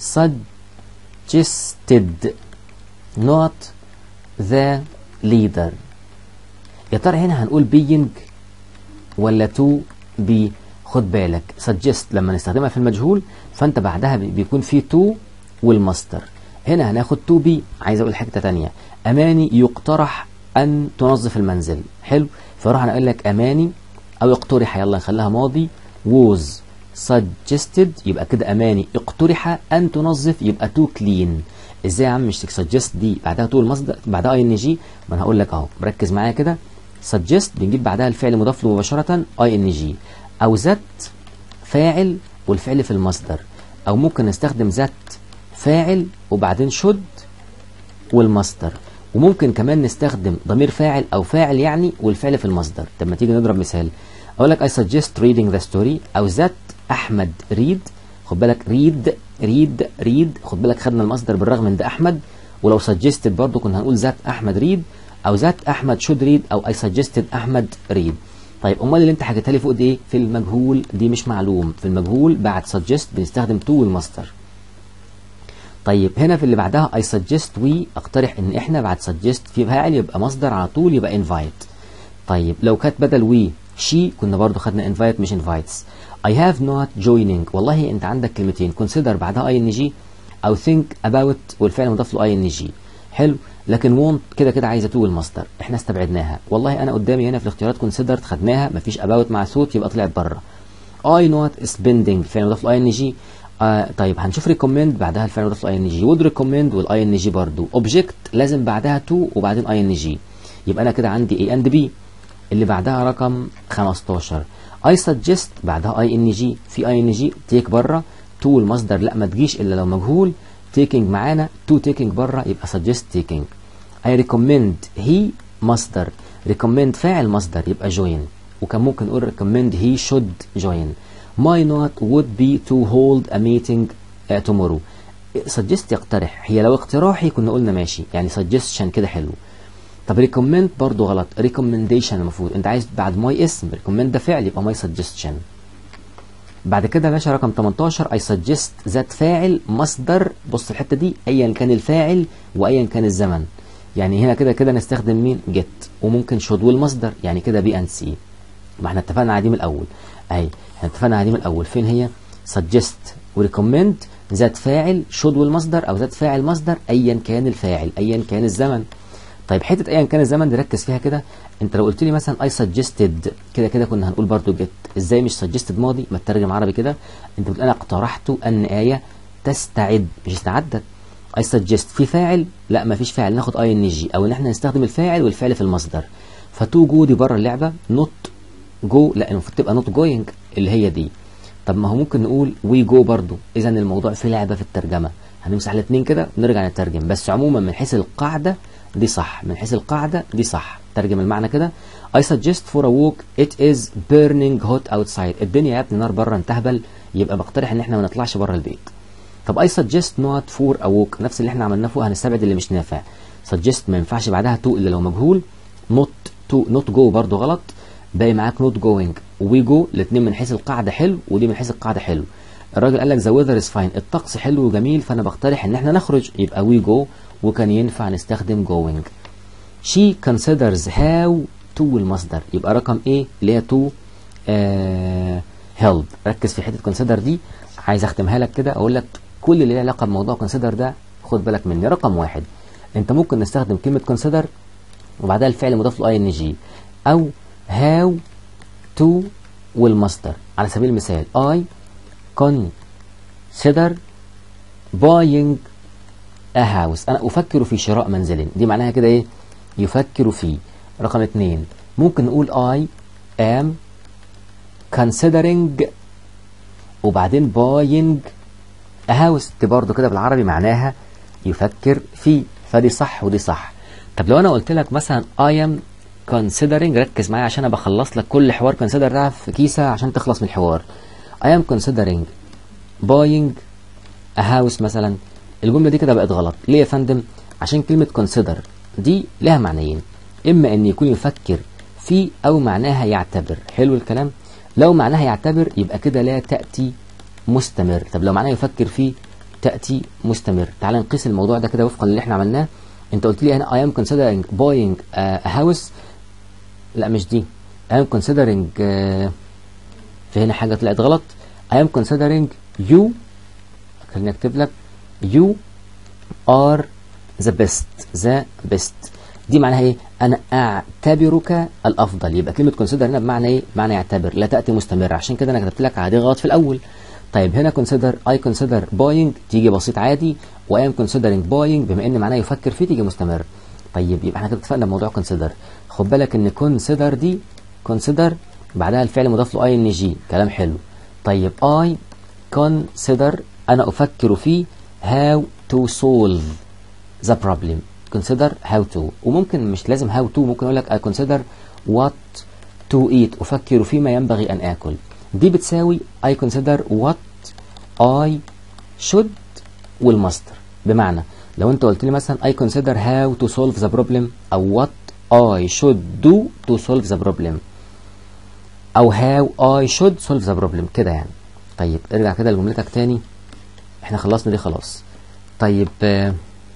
suggested not the leader يا ترى هنا هنقول being ولا to be خد بالك suggest لما نستخدمها في المجهول فانت بعدها بيكون في to والمصدر هنا هناخد to be عايز اقول حته تانية اماني يقترح ان تنظف المنزل حلو فراح انا اقول لك اماني او اقترح يلا نخليها ماضي was suggested يبقى كده اماني اقترح ان تنظف يبقى to clean ازاي يا عم مش suggest دي بعدها تو المصدر بعدها اي ان جي ما انا هقول لك اهو مركز معايا كده suggest بنجيب بعدها الفعل مضاف له مباشره اي ان جي او ذات فاعل والفعل في المصدر او ممكن نستخدم ذات فاعل وبعدين should والمصدر وممكن كمان نستخدم ضمير فاعل او فاعل يعني والفعل في المصدر طب ما تيجي نضرب مثال اقول لك I suggest reading the story او ذات احمد read خد بالك read read read خد بالك خدنا المصدر بالرغم من ده احمد ولو suggested برضه كنا هنقول ذات احمد read او ذات احمد should read او I suggested احمد read طيب امال اللي انت حكيتها لي فوق دي ايه في المجهول دي مش معلوم في المجهول بعد suggest بنستخدم to والمصدر طيب هنا في اللي بعدها I suggest we اقترح ان احنا بعد suggest في فاعل يبقى مصدر على طول يبقى invite طيب لو كانت بدل we she كنا برضو خدنا invite مش invites I have not joining والله انت عندك كلمتين consider بعدها ing او think about والفعل مضاف له ing حلو لكن won't كده كده عايزه تو والمصدر احنا استبعدناها والله انا قدامي هنا في الاختيارات considered خدناها مفيش about مع صوت يبقى طلعت بره I not spending فعل مضاف ل ing آه طيب هنشوف recommend بعدها الفعل مضاف ل ing would recommend وال ing برضو object لازم بعدها to وبعدين ing يبقى انا كده عندي A and B اللي بعدها رقم 15 I suggest بعدها ing في ing take بره to المصدر لا ما تجيش الا لو مجهول taking معانا to taking بره يبقى suggest taking I recommend he مصدر recommend فاعل مصدر يبقى join وكان ممكن نقول recommend he should join my not would be to hold a meeting uh, tomorrow suggest يقترح هي لو اقتراحي كنا قلنا ماشي يعني suggestion كده حلو طب recommend برضو غلط recommendation المفروض انت عايز بعد my اسم recommend ده فعل يبقى my suggestion بعد كده يا باشا رقم 18 I suggest ذات فاعل مصدر بص الحته دي ايا كان الفاعل وايا كان الزمن يعني هنا كده كده نستخدم مين get وممكن should والمصدر يعني كده بي ان سي ما احنا اتفقنا على دي من الاول اهي احنا اتفقنا على دي من الاول فين هي suggest وريكومند ذات فاعل should والمصدر او ذات فاعل مصدر ايا كان الفاعل ايا كان الزمن طيب حته ايا كان الزمن دي ركز فيها كده انت لو قلت لي مثلا اي سجستد كده كده كنا هنقول برضو جيت ازاي مش سجستد ماضي ما تترجم عربي كده انت بتقول انا اقترحت ان ايه تستعد مش استعدت اي سجست في فاعل لا ما فيش فاعل ناخد اي ان جي او ان احنا نستخدم الفاعل والفعل في المصدر فتو جو دي بره اللعبه نوت جو لا المفروض تبقى نوت جوينج اللي هي دي طب ما هو ممكن نقول وي جو برضو اذا الموضوع في لعبه في الترجمه هنمسح الاثنين كده ونرجع نترجم بس عموما من حيث القاعده دي صح من حيث القاعدة دي صح ترجم المعنى كده I suggest for a walk it is burning hot outside الدنيا يا ابني نار بره انت هبل يبقى بقترح ان احنا ما نطلعش بره البيت طب I suggest not for a walk نفس اللي احنا عملناه فوق هنستبعد اللي مش نافع suggest ما ينفعش بعدها to الا لو مجهول not to not go برضو غلط باقي معاك not going we go الاثنين من حيث القاعدة حلو ودي من حيث القاعدة حلو الراجل قال لك the weather is fine الطقس حلو وجميل فانا بقترح ان احنا نخرج يبقى we go وكان ينفع نستخدم going she considers how to المصدر يبقى رقم ايه اللي هي to uh, help ركز في حته consider دي عايز اختمها لك كده اقول لك كل اللي له علاقه بموضوع consider ده خد بالك مني رقم واحد انت ممكن نستخدم كلمه consider وبعدها الفعل مضاف له ان جي او how to والمصدر على سبيل المثال I consider buying a house انا افكر في شراء منزل دي معناها كده ايه يفكر في رقم اتنين ممكن نقول I am considering وبعدين buying a house دي برضه كده بالعربي معناها يفكر في فدي صح ودي صح طب لو انا قلت لك مثلا I am considering ركز معايا عشان انا بخلص لك كل حوار consider ده في كيسه عشان تخلص من الحوار I am considering buying a house مثلا الجمله دي كده بقت غلط ليه يا فندم عشان كلمه consider دي لها معنيين اما ان يكون يفكر في او معناها يعتبر حلو الكلام لو معناها يعتبر يبقى كده لا تاتي مستمر طب لو معناها يفكر فيه تاتي مستمر تعال نقيس الموضوع ده كده وفقا للي احنا عملناه انت قلت لي هنا I am considering buying a house لا مش دي I am considering uh, في هنا حاجة طلعت غلط I am considering you خليني اكتب لك you are the best the best دي معناها ايه انا اعتبرك الافضل يبقى كلمه consider هنا بمعنى ايه معنى يعتبر لا تاتي مستمر عشان كده انا كتبت لك عادي غلط في الاول طيب هنا consider I consider buying تيجي بسيط عادي و I am considering buying بما ان معناه يفكر فيه تيجي مستمر طيب يبقى احنا كده اتفقنا بموضوع consider خد بالك ان consider دي consider بعدها الفعل مضاف له ing كلام حلو طيب I consider انا افكر في how to solve the problem consider how to وممكن مش لازم how to ممكن اقول لك I consider what to eat افكر فيما ينبغي ان اكل دي بتساوي I consider what I should والمصدر بمعنى لو انت قلت لي مثلا I consider how to solve the problem او what I should do to solve the problem او how I should solve the problem كده يعني طيب ارجع كده لجملتك تاني احنا خلصنا دي خلاص طيب آه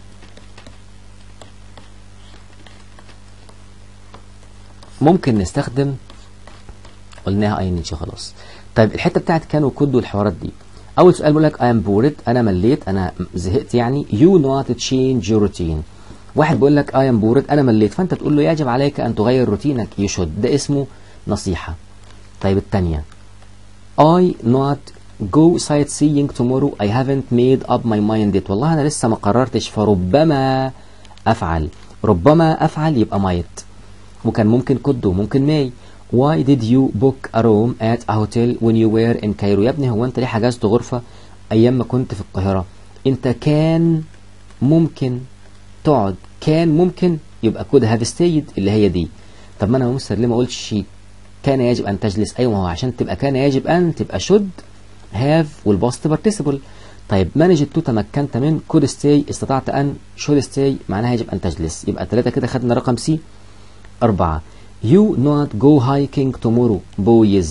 ممكن نستخدم قلناها اي نيتش خلاص طيب الحته بتاعت كان وكود والحوارات دي اول سؤال بيقول لك I am bored انا مليت انا زهقت يعني you not change your routine واحد بيقول لك I am bored أنا مليت فأنت تقول له يجب عليك أن تغير روتينك you should ده اسمه نصيحة طيب التانية I not go sightseeing tomorrow I haven't made up my mind yet والله أنا لسه ما قررتش فربما أفعل ربما أفعل يبقى might وكان ممكن could وممكن may Why did you book a room at a hotel when you were in Cairo يا ابني هو أنت ليه حجزت غرفة أيام ما كنت في القاهرة أنت كان ممكن تقعد كان ممكن يبقى could have stayed اللي هي دي طب ما أنا يا مستر ليه ما قلتش كان يجب أن تجلس أيوة ما هو عشان تبقى كان يجب أن تبقى should have والباست participle طيب managed to تمكنت من could stay استطعت أن should stay معناها يجب أن تجلس يبقى ثلاثة كده خدنا رقم سي أربعة you not go hiking tomorrow boys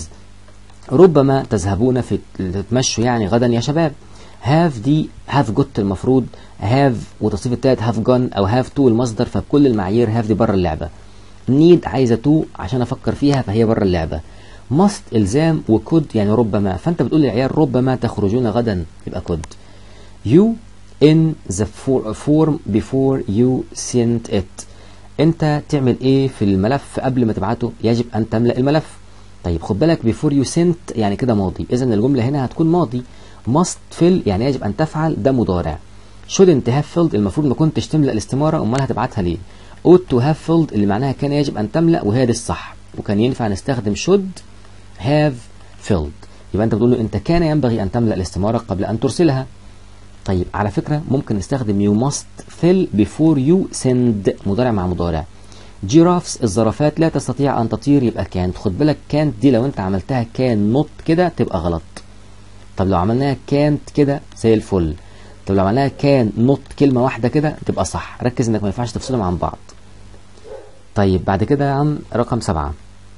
ربما تذهبون في تتمشوا يعني غدا يا شباب have دي have got المفروض have وتصريف التالت have gone أو have to المصدر فبكل المعايير have دي بره اللعبة need عايزة to عشان أفكر فيها فهي بره اللعبة must إلزام وكود يعني ربما فأنت بتقول للعيال ربما تخرجون غدا يبقى كود you in the form before you sent it انت تعمل ايه في الملف قبل ما تبعته يجب ان تملأ الملف طيب خد بالك before you sent يعني كده ماضي اذا الجملة هنا هتكون ماضي must fill يعني يجب ان تفعل ده مضارع shouldn't have filled المفروض ما كنتش تملأ الاستمارة امال هتبعتها ليه ought to have filled اللي معناها كان يجب ان تملأ وهي دي الصح وكان ينفع نستخدم should have filled يبقى انت بتقول له انت كان ينبغي ان تملأ الاستمارة قبل ان ترسلها طيب على فكرة ممكن نستخدم you must fill before you send مضارع مع مضارع جيرافس الزرافات لا تستطيع أن تطير يبقى كانت خد بالك كانت دي لو أنت عملتها كان نوت كده تبقى غلط طب لو عملناها كانت كده زي الفل طب لو عملناها كان نوت كلمة واحدة كده تبقى صح ركز إنك ما ينفعش تفصلهم عن بعض طيب بعد كده يا عم رقم سبعة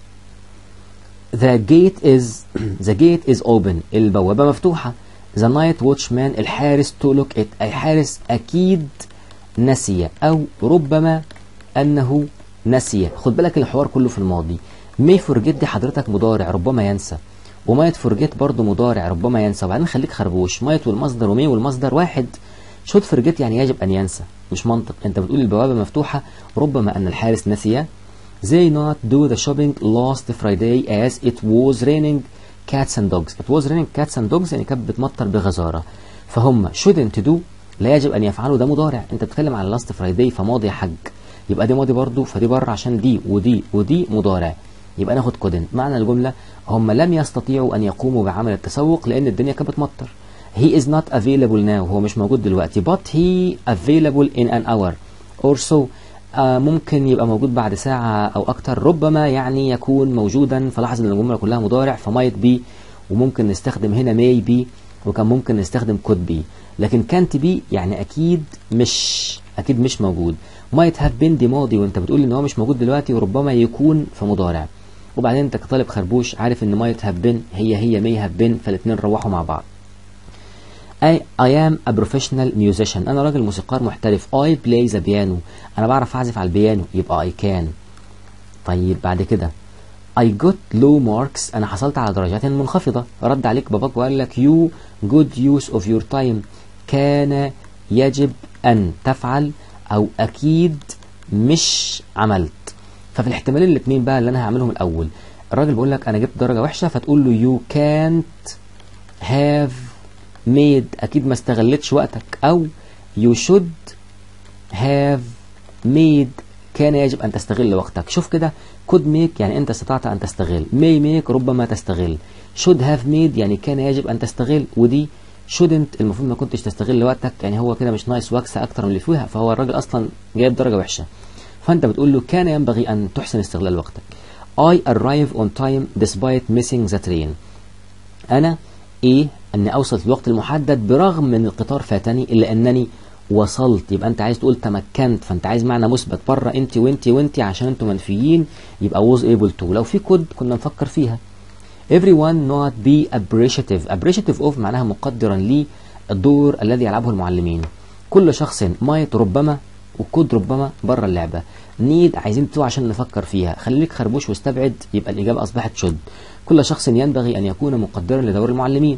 The gate is the gate is open البوابة مفتوحة The night watchman الحارس to look it الحارس أكيد نسي أو ربما أنه نسي خد بالك الحوار كله في الماضي may forget دي حضرتك مضارع ربما ينسى ومايت forget برضه مضارع ربما ينسى وبعدين خليك خربوش مايت والمصدر ومي والمصدر واحد should forget يعني يجب أن ينسى مش منطق أنت بتقول البوابة مفتوحة ربما أن الحارس نسي They not do the shopping last Friday as it was raining cats and dogs it was raining cats and dogs يعني كانت بتمطر بغزارة فهم shouldn't do لا يجب أن يفعلوا ده مضارع أنت بتتكلم على last Friday فماضي يا حاج يبقى دي ماضي برضو فدي بره عشان دي ودي ودي مضارع يبقى ناخد couldn't معنى الجملة هم لم يستطيعوا أن يقوموا بعمل التسوق لأن الدنيا كانت بتمطر he is not available now هو مش موجود دلوقتي but he available in an hour or so آه ممكن يبقى موجود بعد ساعة أو أكتر ربما يعني يكون موجودا فلاحظ إن الجملة كلها مضارع فمايت بي وممكن نستخدم هنا may be وكان ممكن نستخدم could be لكن كانت بي يعني أكيد مش أكيد مش موجود might have been دي ماضي وأنت بتقول إن هو مش موجود دلوقتي وربما يكون في مضارع وبعدين أنت كطالب خربوش عارف إن might have been هي هي may have been فالاتنين روحوا مع بعض I, I am a professional musician أنا راجل موسيقار محترف I play the piano أنا بعرف أعزف على البيانو يبقى I can طيب بعد كده I got low marks أنا حصلت على درجات منخفضة رد عليك باباك وقال لك you good use of your time كان يجب أن تفعل أو أكيد مش عملت ففي الاحتمالين الاثنين بقى اللي أنا هعملهم الأول الراجل بيقول لك أنا جبت درجة وحشة فتقول له you can't have made أكيد ما استغلتش وقتك أو you should have made كان يجب أن تستغل وقتك شوف كده could make يعني أنت استطعت أن تستغل may make ربما تستغل should have made يعني كان يجب أن تستغل ودي shouldn't المفروض ما كنتش تستغل وقتك يعني هو كده مش ناقص وكسة أكتر من اللي فيها فهو الراجل أصلا جايب درجة وحشة فأنت بتقول له كان ينبغي أن تحسن استغلال وقتك I arrive on time despite missing the train أنا إيه أن أوصل في الوقت المحدد برغم من القطار فاتني إلا أنني وصلت يبقى أنت عايز تقول تمكنت فأنت عايز معنى مثبت بره أنت وأنت وأنت عشان أنتوا منفيين يبقى was able to لو في كود كنا نفكر فيها everyone not be appreciative appreciative of معناها مقدرا للدور الذي يلعبه المعلمين كل شخص might ربما وكود ربما بره اللعبة نيد عايزين تو عشان نفكر فيها خليك خربوش واستبعد يبقى الإجابة أصبحت شد كل شخص ينبغي أن يكون مقدرا لدور المعلمين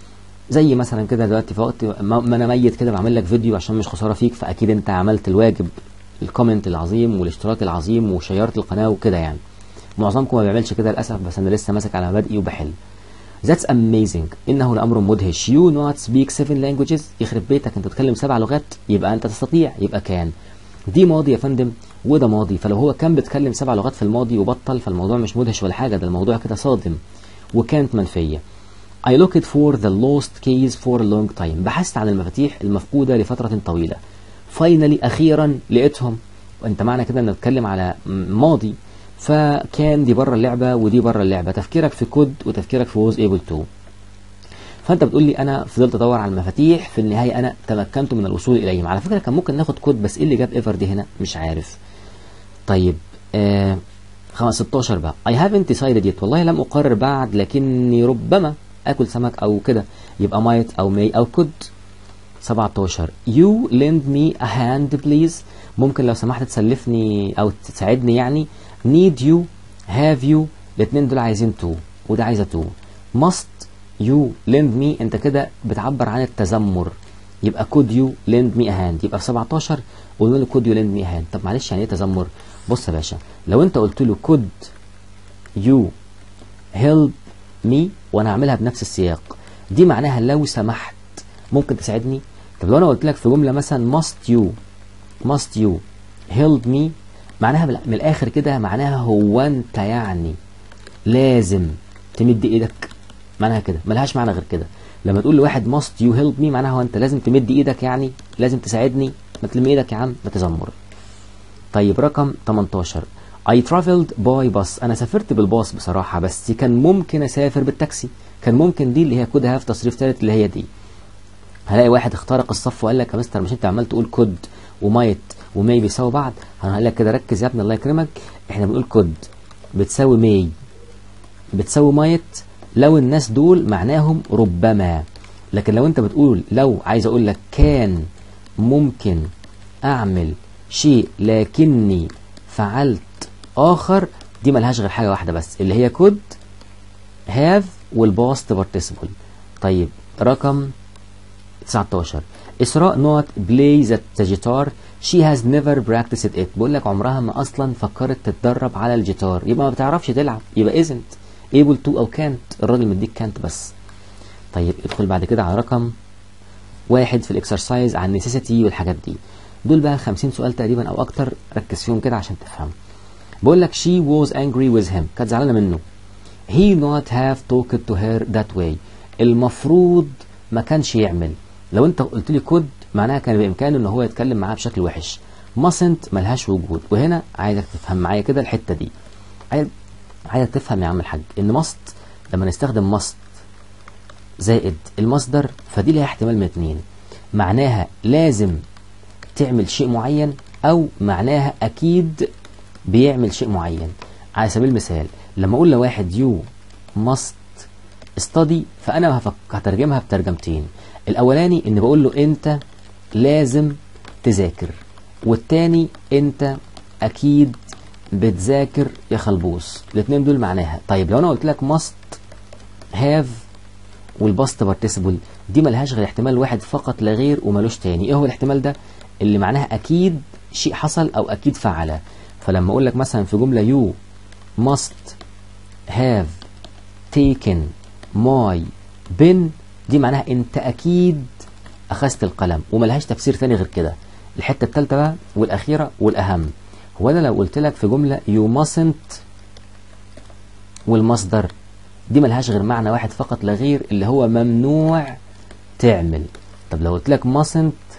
زي مثلا كده دلوقتي في وقت ما انا ميت كده بعمل لك فيديو عشان مش خساره فيك فاكيد انت عملت الواجب الكومنت العظيم والاشتراك العظيم وشيرت القناه وكده يعني معظمكم ما بيعملش كده للاسف بس انا لسه ماسك على مبادئي وبحل That's amazing إنه لأمر مدهش You not speak seven languages يخرب بيتك أنت تتكلم سبع لغات يبقى أنت تستطيع يبقى كان دي ماضي يا فندم وده ماضي فلو هو كان بيتكلم سبع لغات في الماضي وبطل فالموضوع مش مدهش ولا حاجة ده الموضوع كده صادم وكانت منفية I looked for the lost keys for a long time بحثت عن المفاتيح المفقودة لفترة طويلة finally أخيرا لقيتهم وانت معنى كده ان نتكلم على ماضي فكان دي بره اللعبه ودي بره اللعبه تفكيرك في كود وتفكيرك في ووز ايبل تو فانت بتقول لي انا فضلت ادور على المفاتيح في النهايه انا تمكنت من الوصول اليهم على فكره كان ممكن ناخد كود بس ايه اللي جاب ايفر دي هنا مش عارف طيب آه 16 بقى I haven't decided yet والله لم اقرر بعد لكني ربما اكل سمك او كده يبقى might او may او could 17 you lend me a hand please ممكن لو سمحت تسلفني او تساعدني يعني need you have you الاثنين دول عايزين to وده عايزه to must you lend me انت كده بتعبر عن التذمر يبقى could you lend me a hand يبقى في 17 قلنا له could you lend me a hand طب معلش يعني ايه تذمر بص يا باشا لو انت قلت له could you help me وانا هعملها بنفس السياق دي معناها لو سمحت ممكن تساعدني طب لو انا قلت لك في جمله مثلا must you must you help me معناها من الاخر كده معناها هو انت يعني لازم تمد ايدك معناها كده ملهاش معنى غير كده لما تقول لواحد must you help me معناها هو انت لازم تمد ايدك يعني لازم تساعدني ما تلم ايدك يا عم ما تزمر طيب رقم 18 I traveled by bus انا سافرت بالباص بصراحه بس كان ممكن اسافر بالتاكسي كان ممكن دي اللي هي كود هاف تصريف ثالث اللي هي دي هلاقي واحد اخترق الصف وقال لك يا مستر مش انت عمال تقول كود ومايت وماي بيساوي بعض هنقول لك كده ركز يا ابني الله يكرمك احنا بنقول كود بتساوي ماي بتساوي مايت لو الناس دول معناهم ربما لكن لو انت بتقول لو عايز اقول لك كان ممكن اعمل شيء لكني فعلت اخر دي ملهاش غير حاجه واحده بس اللي هي كود هاف والباست بارتيسيبل طيب رقم 19 إسراء نوت بلاي ذا جيتار شي هاز نيفر براكتسد ات بقول لك عمرها ما اصلا فكرت تتدرب على الجيتار يبقى ما بتعرفش تلعب يبقى ازنت ايبل تو او كانت الراجل مديك كانت بس طيب ادخل بعد كده على رقم واحد في الاكسرسايز عن نيسيسيتي والحاجات دي دول بقى 50 سؤال تقريبا او اكتر ركز فيهم كده عشان تفهم بقول لك she was angry with him كانت زعلانه منه he not have talked to her that way المفروض ما كانش يعمل لو انت قلت لي كود معناها كان بامكانه ان هو يتكلم معاها بشكل وحش mustn't ملهاش وجود وهنا عايزك تفهم معايا كده الحته دي عايز عايزك تفهم يا عم الحاج ان must لما نستخدم must زائد المصدر فدي لها احتمال من اتنين معناها لازم تعمل شيء معين او معناها اكيد بيعمل شيء معين على سبيل المثال لما اقول لواحد يو must study فانا هفك... هترجمها بترجمتين الاولاني ان بقول له انت لازم تذاكر والتاني انت اكيد بتذاكر يا خلبوس الاثنين دول معناها طيب لو انا قلت لك must have والباست بارتيسيبل دي ملهاش غير احتمال واحد فقط لا غير وملوش تاني ايه هو الاحتمال ده اللي معناها اكيد شيء حصل او اكيد فعل فلما اقول لك مثلا في جمله you must have taken my pen دي معناها انت اكيد اخذت القلم وملهاش تفسير ثاني غير كده الحته الثالثه بقى والاخيره والاهم هو انا لو قلت لك في جمله you mustn't والمصدر دي ملهاش غير معنى واحد فقط لا غير اللي هو ممنوع تعمل طب لو قلت لك mustn't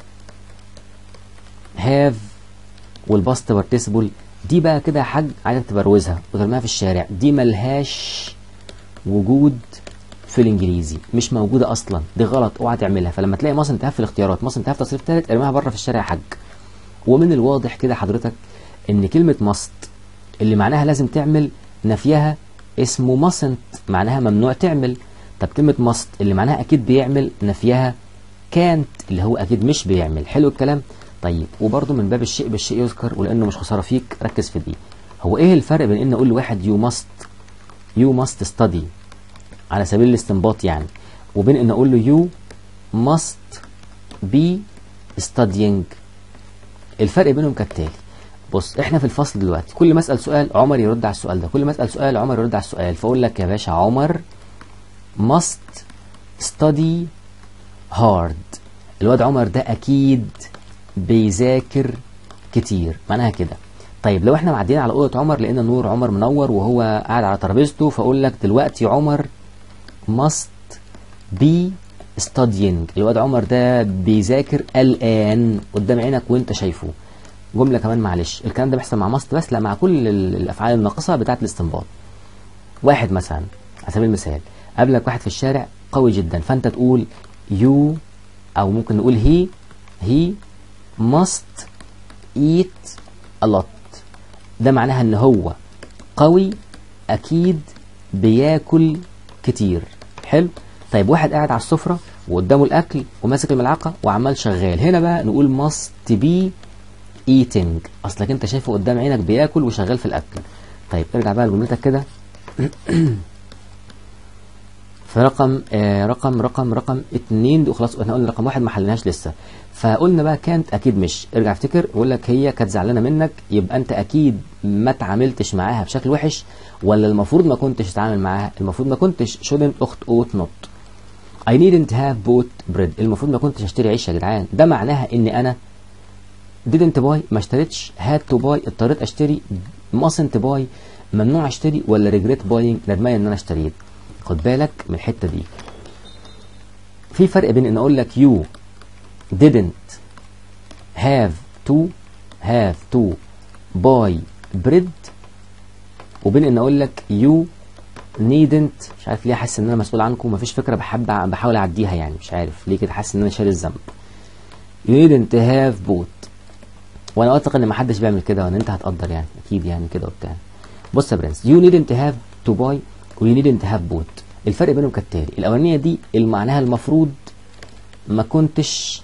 have والباست بارتيسيبل دي بقى كده يا حاج عايزك تبروزها وترميها في الشارع دي ملهاش وجود في الانجليزي مش موجوده اصلا دي غلط اوعى تعملها فلما تلاقي مصر انتهى في الاختيارات مصر انتهى في تصريف ثالث ارميها بره في الشارع يا حاج ومن الواضح كده حضرتك ان كلمه ماست اللي معناها لازم تعمل نفيها اسمه ماسنت معناها ممنوع تعمل طب كلمه ماست اللي معناها اكيد بيعمل نفيها كانت اللي هو اكيد مش بيعمل حلو الكلام طيب وبرضه من باب الشيء بالشيء يذكر ولانه مش خساره فيك ركز في دي هو ايه الفرق بين ان اقول لواحد يو ماست يو ماست ستدي على سبيل الاستنباط يعني وبين ان اقول له يو ماست بي studying الفرق بينهم كالتالي بص احنا في الفصل دلوقتي كل ما اسال سؤال عمر يرد على السؤال ده كل ما اسال سؤال عمر يرد على السؤال فاقول لك يا باشا عمر must study hard الواد عمر ده اكيد بيذاكر كتير معناها كده طيب لو احنا معديين على اوضه عمر لقينا نور عمر منور وهو قاعد على ترابيزته فاقول لك دلوقتي عمر must be studying الواد عمر ده بيذاكر الان قدام عينك وانت شايفه جمله كمان معلش الكلام ده بيحصل مع ماست بس لا مع كل ال- الافعال الناقصه بتاعه الاستنباط واحد مثلا على سبيل المثال قابلك واحد في الشارع قوي جدا فانت تقول you او ممكن نقول he he must eat a lot ده معناها ان هو قوي اكيد بياكل كتير حلو طيب واحد قاعد على السفره وقدامه الاكل وماسك الملعقه وعمال شغال هنا بقى نقول must be eating اصلك انت شايفه قدام عينك بياكل وشغال في الاكل طيب ارجع بقى لجملتك كده فرقم آه رقم رقم رقم اتنين دي خلاص احنا قلنا رقم واحد ما حلناش لسه فقلنا بقى كانت اكيد مش ارجع افتكر اقول لك هي كانت زعلانه منك يبقى انت اكيد ما تعاملتش معاها بشكل وحش ولا المفروض ما كنتش تتعامل معاها المفروض ما كنتش shouldn't اخت اوت نوت I needn't have bought bread المفروض ما كنتش اشتري عيش يا جدعان ده معناها ان انا didn't buy ما اشتريتش had to buy اضطريت اشتري mustn't buy ممنوع اشتري ولا regret buying ندمان ان انا اشتريت خد بالك من الحته دي في فرق بين ان اقول لك you didn't have to have to buy bread وبين ان اقول لك you needn't مش عارف ليه حاسس ان انا مسؤول عنكم مفيش فكره بحب بحاول اعديها يعني مش عارف ليه كده حاسس ان انا شايل الذنب you needn't have bought وانا واثق ان محدش بيعمل كده وان انت هتقدر يعني اكيد يعني كده وبتاع بص يا برنس you needn't have to buy و you needn't have bought الفرق بينهم كالتالي الاولانيه دي اللي معناها المفروض ما كنتش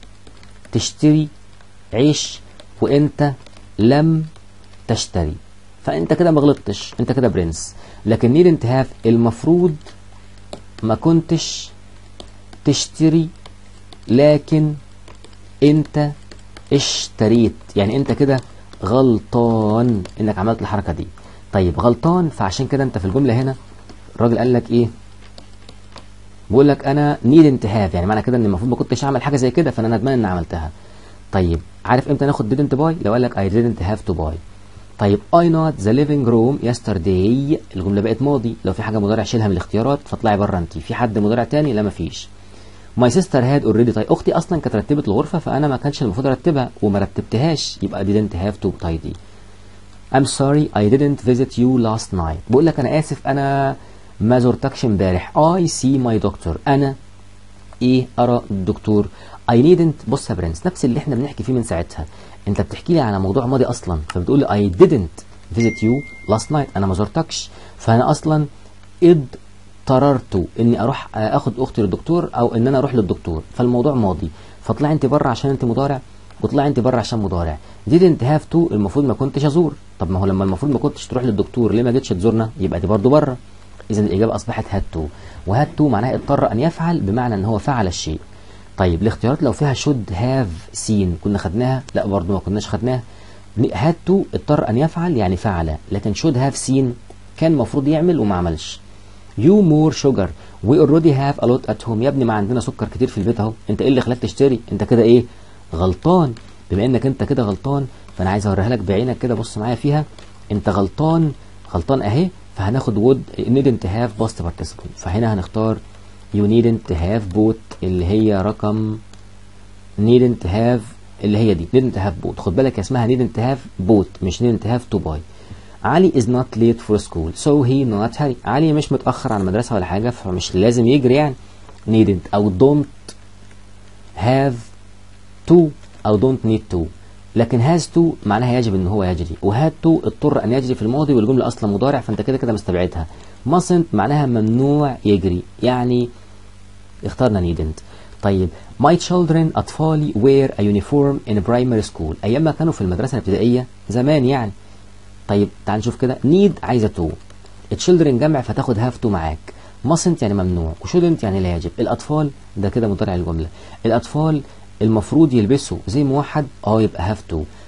تشتري عيش وانت لم تشتري فانت كده ما غلطتش انت كده برنس لكن needn't have المفروض ما كنتش تشتري لكن انت اشتريت يعني انت كده غلطان انك عملت الحركه دي طيب غلطان فعشان كده انت في الجمله هنا الراجل قال لك ايه بيقول لك انا needn't have يعني معنى كده ان المفروض ما كنتش اعمل حاجه زي كده فانا ندمان ان عملتها طيب عارف امتى ناخد didn't buy لو قال لك I didn't have to buy طيب I not the living room yesterday الجمله بقت ماضي لو في حاجه مضارع شيلها من الاختيارات فاطلعي بره انت في حد مضارع تاني لا مفيش ماي سيستر هاد اوريدي طيب اختي اصلا كانت رتبت الغرفه فانا ما كانش المفروض ارتبها وما رتبتهاش يبقى didn't have to tidy I'm sorry I didn't visit you last night بقول لك انا اسف انا ما زرتكش امبارح I see my doctor انا ايه ارى الدكتور I needn't بص يا برنس نفس اللي احنا بنحكي فيه من ساعتها انت بتحكي لي على موضوع ماضي اصلا فبتقول لي I didn't visit you last night انا ما زرتكش فانا اصلا اضطررت اني اروح اخد اختي للدكتور او ان انا اروح للدكتور فالموضوع ماضي فطلعي انت بره عشان انت مضارع وطلعي انت بره عشان مضارع didn't have to المفروض ما كنتش ازور طب ما هو لما المفروض ما كنتش تروح للدكتور ليه ما جيتش تزورنا يبقى دي برضو بره اذا الاجابه اصبحت had to وهاد to معناها اضطر ان يفعل بمعنى ان هو فعل الشيء طيب الاختيارات لو فيها should have seen كنا خدناها لا برضو ما كناش خدناها had to اضطر ان يفعل يعني فعل لكن should have seen كان المفروض يعمل وما عملش you more sugar we already have a lot at home يا ابني ما عندنا سكر كتير في البيت اهو انت ايه اللي خلاك تشتري انت كده ايه غلطان بما انك انت كده غلطان فانا عايز اوريها لك بعينك كده بص معايا فيها انت غلطان غلطان اهي فهناخد would needn't have past participle فهنا هنختار you needn't have bought اللي هي رقم needn't have اللي هي دي needn't have bought خد بالك اسمها needn't have bought مش needn't have to buy علي is not late for school so he not hurry علي مش متأخر عن المدرسة ولا حاجة فمش لازم يجري يعني needn't أو don't have to أو don't need to لكن has to معناها يجب ان هو يجري وهاد to اضطر ان يجري في الماضي والجملة اصلا مضارع فانت كده كده مستبعدها mustn't معناها ممنوع يجري يعني اخترنا needn't طيب my children أطفالي wear a uniform in primary school أيام ما كانوا في المدرسة الابتدائية زمان يعني طيب تعال نشوف كده need عايزة to children جمع فتاخد have to معاك mustn't يعني ممنوع وshouldn't يعني لا يجب الأطفال ده كده مضارع الجملة الأطفال المفروض يلبسوا زي موحد اه يبقى have to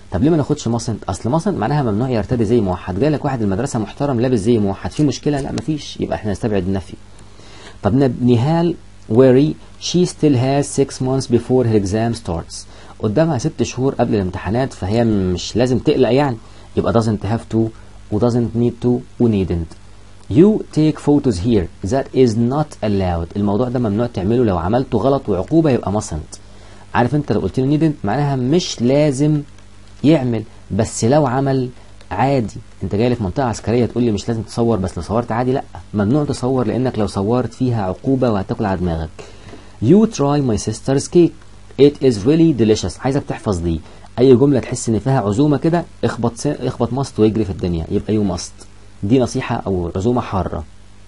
طب ليه ما ناخدش ماسنت اصل ماسنت معناها ممنوع يرتدي زي موحد جاي لك واحد المدرسه محترم لابس زي موحد في مشكله لا مفيش يبقى احنا نستبعد النفي طب نب- نهال worry she still has six months before her exam starts قدامها ست شهور قبل الامتحانات فهي مش لازم تقلق يعني يبقى doesn't have to و doesn't need to و needn't you take photos here that is not allowed الموضوع ده ممنوع تعمله لو عملته غلط وعقوبة يبقى mustn't عارف انت لو قلت له needn't معناها مش لازم يعمل بس لو عمل عادي انت جاي لي في منطقه عسكريه تقول لي مش لازم تصور بس لو صورت عادي لا ممنوع تصور لانك لو صورت فيها عقوبه وهتاكل على دماغك you try my sister's cake it is really delicious عايزك تحفظ دي اي جمله تحس ان فيها عزومه كده اخبط س... اخبط ماست واجري في الدنيا يبقى يو ماست دي نصيحه او عزومه حاره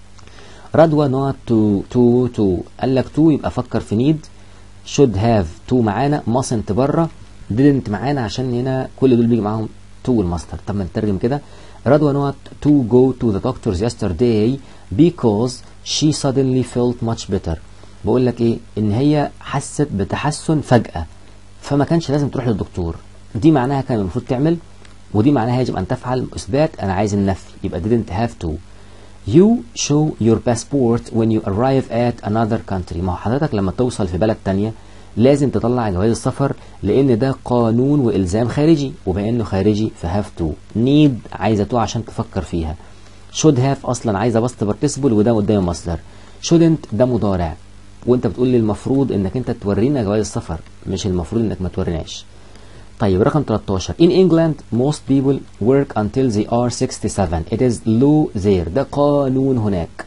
رضوى نوت تو تو تو قال لك تو يبقى فكر في نيد should have تو معانا mustn't بره didn't معانا عشان هنا كل دول بيجي معاهم تو والماستر طب ما نترجم كده رضوى نوت to go to the doctors yesterday because she suddenly felt much better بقول لك ايه ان هي حست بتحسن فجأة فما كانش لازم تروح للدكتور دي معناها كان المفروض تعمل ودي معناها يجب ان تفعل اثبات انا عايز النفي يبقى didn't have to You show your passport when you arrive at another country ما هو حضرتك لما توصل في بلد تانية لازم تطلع جواز السفر لان ده قانون والزام خارجي وبما انه خارجي فهاف تو نيد عايزه تو عشان تفكر فيها should have اصلا عايزه باست بارتيسيبل وده قدام مصدر shouldn't ده مضارع وانت بتقول لي المفروض انك انت تورينا جواز السفر مش المفروض انك ما توريناش طيب رقم 13 In England most people work until they are 67 It is law there ده قانون هناك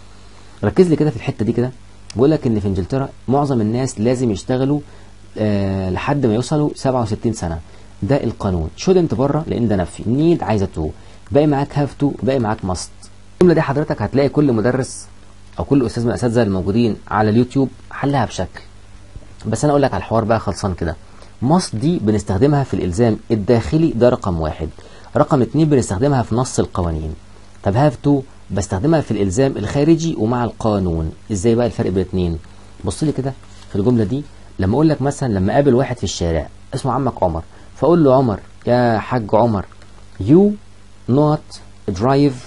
ركز لي كده في الحتة دي كده بقول لك ان في انجلترا معظم الناس لازم يشتغلوا آه لحد ما يوصلوا 67 سنة ده القانون shouldn't بره لان ده نفي need عايزة تو باقي معاك have to باقي معاك must الجملة دي حضرتك هتلاقي كل مدرس او كل استاذ من الاساتذه الموجودين على اليوتيوب حلها بشكل بس انا اقول لك على الحوار بقى خلصان كده ماست دي بنستخدمها في الالزام الداخلي ده رقم واحد رقم اتنين بنستخدمها في نص القوانين طب هاف تو بستخدمها في الالزام الخارجي ومع القانون ازاي بقى الفرق بين الاتنين بص لي كده في الجمله دي لما اقول لك مثلا لما اقابل واحد في الشارع اسمه عمك عمر فاقول له عمر يا حاج عمر you not drive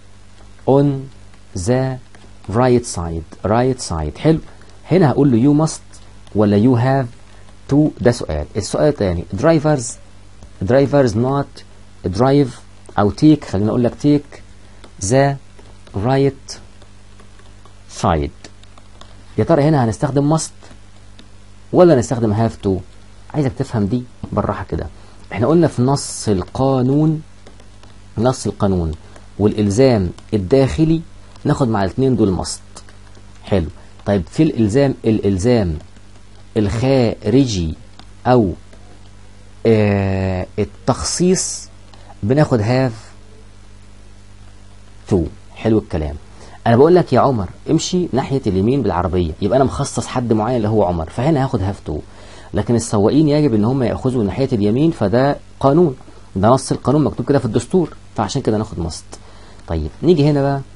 on the right side right side حلو هنا هقول له you must ولا you have to ده سؤال السؤال الثاني drivers drivers not drive او take خلينا اقول لك take the right side يا ترى هنا هنستخدم must ولا نستخدم have to عايزك تفهم دي بالراحه كده احنا قلنا في نص القانون نص القانون والالزام الداخلي ناخد مع الاثنين دول must حلو طيب في الالزام الالزام الخارجي او آه التخصيص بناخد هاف تو حلو الكلام انا بقول لك يا عمر امشي ناحيه اليمين بالعربيه يبقى انا مخصص حد معين اللي هو عمر فهنا هاخد هاف تو لكن السواقين يجب ان هم ياخذوا ناحيه اليمين فده قانون ده نص القانون مكتوب كده في الدستور فعشان كده ناخد مست طيب نيجي هنا بقى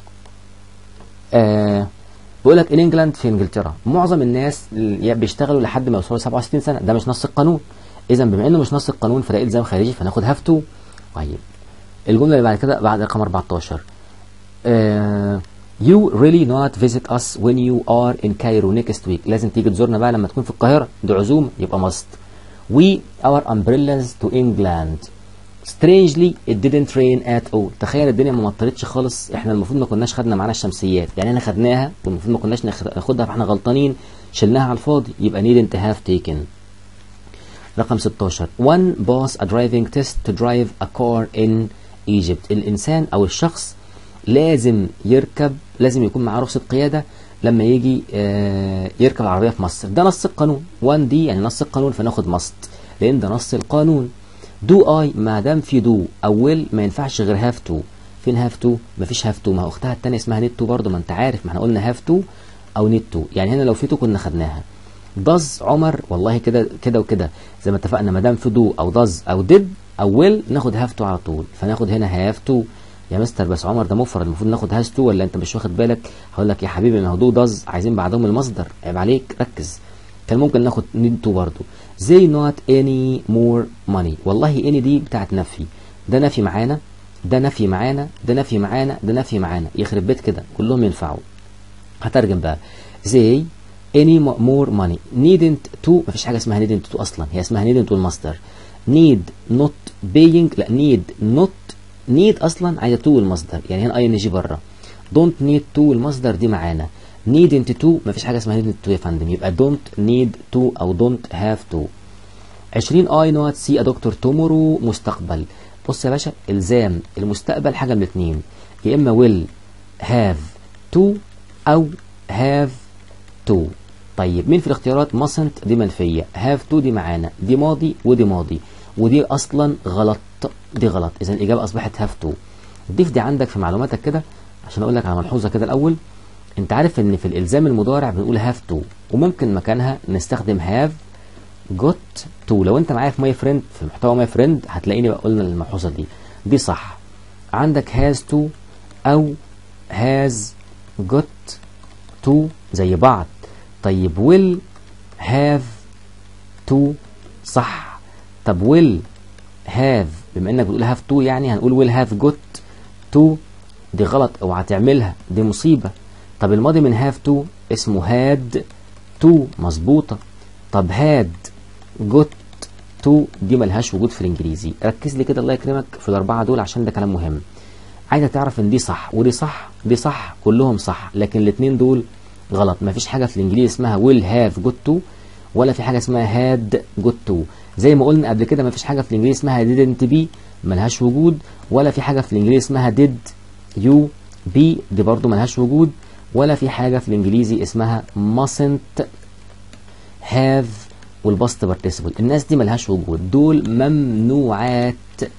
آه بيقول لك ان انجلاند في انجلترا معظم الناس بيشتغلوا لحد ما يوصلوا 67 سنه ده مش نص القانون اذا بما انه مش نص القانون فده الزام خارجي فناخد هاف تو طيب الجمله اللي بعد كده بعد رقم 14 uh, you really not visit us when you are in Cairo next week لازم تيجي تزورنا بقى لما تكون في القاهره دي عزومه يبقى must we our umbrellas to England strangely it didn't rain at all تخيل الدنيا ما مطرتش خالص احنا المفروض ما كناش خدنا معانا الشمسيات يعني احنا خدناها والمفروض ما كناش ناخدها فاحنا غلطانين شلناها على الفاضي يبقى needn't have taken رقم 16 one boss a driving test to drive a car in Egypt الانسان او الشخص لازم يركب لازم يكون معاه رخصة قيادة لما يجي آه يركب العربية في مصر ده نص القانون 1 دي يعني نص القانون فناخد ماست لان ده نص القانون دو اي ما دام في دو اول ما ينفعش غير هاف تو فين هاف تو مفيش هاف تو ما هو اختها الثانيه اسمها نت تو برضه ما انت عارف ما احنا قلنا هاف تو او نت تو يعني هنا لو في تو كنا خدناها داز عمر والله كده كده وكده زي ما اتفقنا ما دام في دو او داز او ديد او ويل ناخد هاف تو على طول فناخد هنا هاف تو يا مستر بس عمر ده مفرد المفروض ناخد هاز تو ولا انت مش واخد بالك هقول لك يا حبيبي ما هو دو داز عايزين بعدهم المصدر عيب عليك ركز كان ممكن ناخد need to برضه they not any more money والله any دي بتاعت نفي ده نفي معانا ده نفي معانا ده نفي معانا ده نفي معانا يخرب بيت كده كلهم ينفعوا هترجم بقى they any more money needn't to مفيش حاجة اسمها needn't to أصلا هي اسمها needn't to المصدر need not paying لا need not need أصلا عايزة to المصدر يعني هنا ing بره don't need to المصدر دي معانا needn't to مفيش حاجة اسمها needn't to يا فندم يبقى don't need to أو don't have to 20 I not see a doctor tomorrow مستقبل بص يا باشا الزام المستقبل حاجة من الاثنين يا إما will have to أو have to طيب مين في الاختيارات mustn't دي منفية have to دي معانا دي ماضي ودي ماضي ودي أصلا غلط دي غلط إذا الإجابة أصبحت have to ضيف دي عندك في معلوماتك كده عشان أقول لك على ملحوظة كده الأول أنت عارف إن في الإلزام المضارع بنقول have to وممكن مكانها نستخدم have got to لو أنت معايا في ماي فريند في محتوى ماي فريند هتلاقيني بقى قلنا الملحوظة دي دي صح عندك has to أو has got to زي بعض طيب will have to صح طب will have بما انك بتقول have to يعني هنقول will have got to دي غلط اوعى تعملها دي مصيبة طب الماضي من have to اسمه had to مظبوطة طب had got to دي ملهاش وجود في الانجليزي ركز لي كده الله يكرمك في الاربعة دول عشان ده كلام مهم عايزة تعرف ان دي صح ودي صح دي صح كلهم صح لكن الاتنين دول غلط مفيش حاجة في الانجليزي اسمها will have got to ولا في حاجة اسمها had got to زي ما قلنا قبل كده مفيش حاجة في الانجليزي اسمها didn't be ملهاش وجود ولا في حاجة في الانجليزي اسمها did you be دي برضو ملهاش وجود ولا في حاجة في الانجليزي اسمها mustn't have والباست participle الناس دي ملهاش وجود دول ممنوعات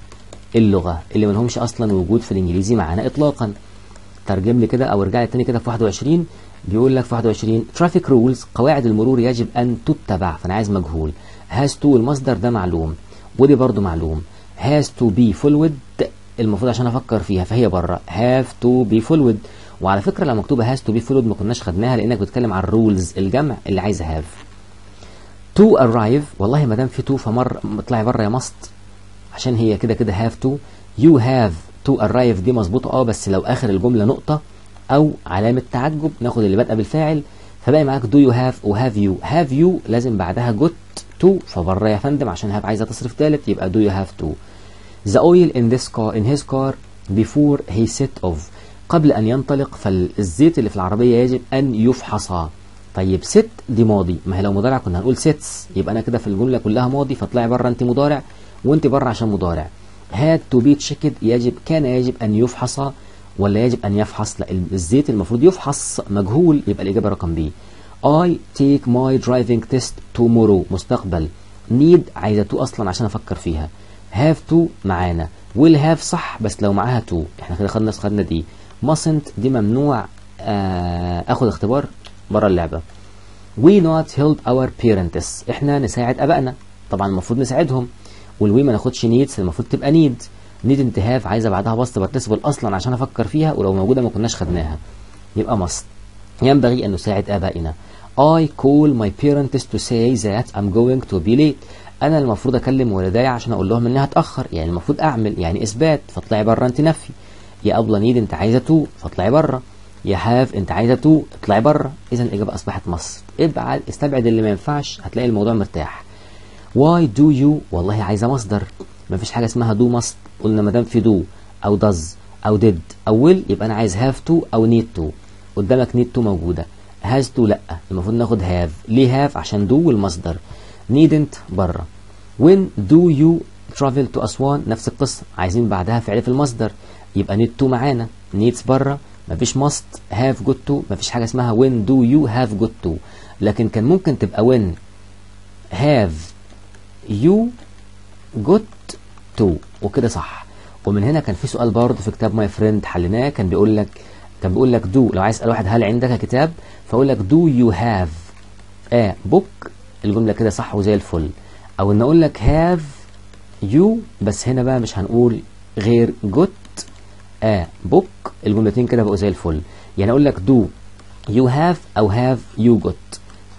اللغة اللي ملهمش أصلا وجود في الإنجليزي معانا إطلاقا ترجم لي كده أو ارجع لي تاني كده في 21 بيقول لك في 21 traffic rules قواعد المرور يجب أن تتبع فأنا عايز مجهول has to المصدر ده معلوم ودي برضو معلوم has to be followed المفروض عشان أفكر فيها فهي بره have to be followed وعلى فكرة لو مكتوبة has to be followed ما كناش خدناها لأنك بتتكلم عن الرولز الجمع اللي عايز have to arrive والله ما دام في to فمر اطلعي بره يا مست عشان هي كده كده have to you have to arrive دي مظبوطة اه بس لو آخر الجملة نقطة أو علامة تعجب ناخد اللي بادئة بالفاعل فباقي معاك do you have و have you have you لازم بعدها got to فبره يا فندم عشان have عايزة تصرف ثالث يبقى do you have to the oil in this car in his car before he set off قبل أن ينطلق فالزيت اللي في العربية يجب أن يفحص طيب ست دي ماضي ما هي لو مضارع كنا هنقول sets يبقى أنا كده في الجملة كلها ماضي فاطلعي بره أنت مضارع وأنت بره عشان مضارع had to be checked يجب كان يجب أن يفحص ولا يجب أن يفحص لا الزيت المفروض يفحص مجهول يبقى الإجابة رقم بي I take my driving test tomorrow مستقبل need عايزة to أصلا عشان أفكر فيها have to معانا will have صح بس لو معاها to احنا كده خدنا خدنا دي mustn't دي ممنوع آه اخد اختبار بره اللعبة we not help our parents احنا نساعد ابائنا طبعا المفروض نساعدهم والوي ما ناخدش needs المفروض تبقى need need انتهاف عايزه بعدها باست participle اصلا عشان افكر فيها ولو موجوده ما كناش خدناها يبقى must ينبغي ان نساعد ابائنا I call my parents to say that I'm going to be late انا المفروض اكلم والداي عشان اقول لهم اني هتاخر يعني المفروض اعمل يعني اثبات فاطلعي بره انت نفي يا ابله نيد انت عايزه تو فاطلعي بره يا هاف انت عايزه تو اطلعي بره اذا الاجابه اصبحت مصر ابعد استبعد اللي ما ينفعش هتلاقي الموضوع مرتاح why do you والله عايزه مصدر ما فيش حاجه اسمها do must قلنا ما دام في do او does او did او will يبقى انا عايز have to او need to قدامك need to موجوده has to لا المفروض ناخد have ليه have عشان do والمصدر needn't بره when do you travel to أسوان نفس القصة عايزين بعدها فعل في المصدر يبقى need to معانا needs بره مفيش must have got to مفيش حاجة اسمها when do you have got to لكن كان ممكن تبقى when have you got to وكده صح ومن هنا كان في سؤال برضه في كتاب ماي فريند حليناه كان بيقول لك كان بيقول لك do لو عايز اسال واحد هل عندك كتاب فاقول لك do you have a book الجمله كده صح وزي الفل او ان اقول لك have you بس هنا بقى مش هنقول غير got a book الجملتين كده بقوا زي الفل يعني اقول لك do you have او have you got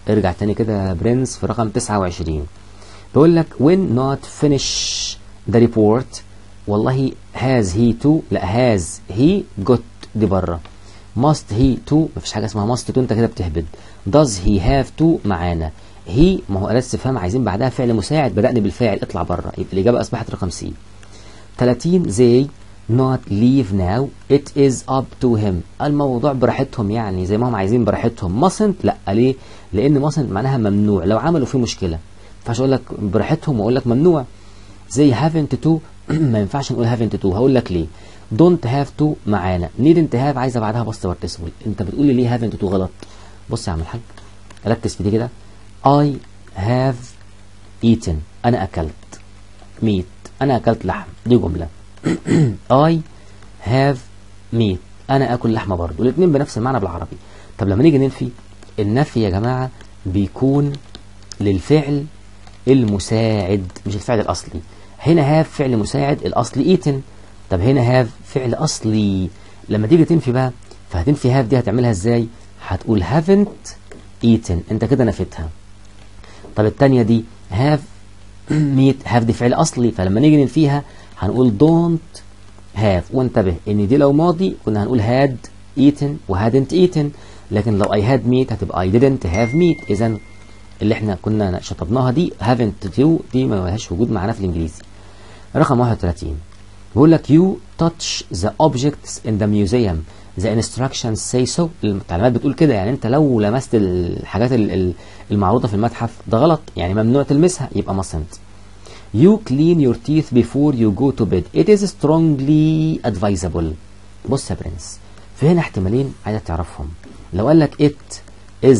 ارجع تاني كده يا برنس في رقم 29 بيقول لك when not finish the report والله has he to لا has he got دي بره must he to مفيش حاجه اسمها must to انت كده بتهبد does he have to معانا he ما هو اداه استفهام عايزين بعدها فعل مساعد بدأنا بالفاعل اطلع بره يبقى الاجابه اصبحت رقم سي 30 they not leave now it is up to him الموضوع براحتهم يعني زي ما هم عايزين براحتهم mustn't لا ليه لان mustn't معناها ممنوع لو عملوا فيه مشكله ينفعش اقول لك براحتهم واقول لك ممنوع زي haven't to ما ينفعش نقول haven't to هقول لك ليه don't have to معانا needn't have عايزه بعدها بس participle انت بتقول لي ليه haven't to غلط بص يا عم الحاج ركز في دي كده I have eaten انا اكلت meat انا اكلت لحم دي جمله I have meat انا اكل لحمه برضه الاثنين بنفس المعنى بالعربي طب لما نيجي ننفي النفي يا جماعه بيكون للفعل المساعد مش الفعل الاصلي هنا هاف فعل مساعد الاصلي ايتن طب هنا هاف فعل اصلي لما تيجي تنفي بقى فهتنفي هاف دي هتعملها ازاي هتقول haven't eaten انت كده نفيتها طب التانية دي have ميت هاف دي فعل اصلي فلما نيجي ننفيها هنقول don't have وانتبه ان دي لو ماضي كنا هنقول had eaten و hadn't eaten لكن لو I had meat هتبقى I didn't have meat اذا اللي احنا كنا شطبناها دي haven't to دي ما لهاش وجود معانا في الانجليزي رقم 31 بيقول لك you touch the objects in the museum the instructions say so التعليمات بتقول كده يعني انت لو لمست الحاجات المعروضه في المتحف ده غلط يعني ممنوع تلمسها يبقى mustn't You clean your teeth before you go to bed. It is strongly advisable. بص يا برنس في هنا احتمالين عايزك تعرفهم لو قال لك it is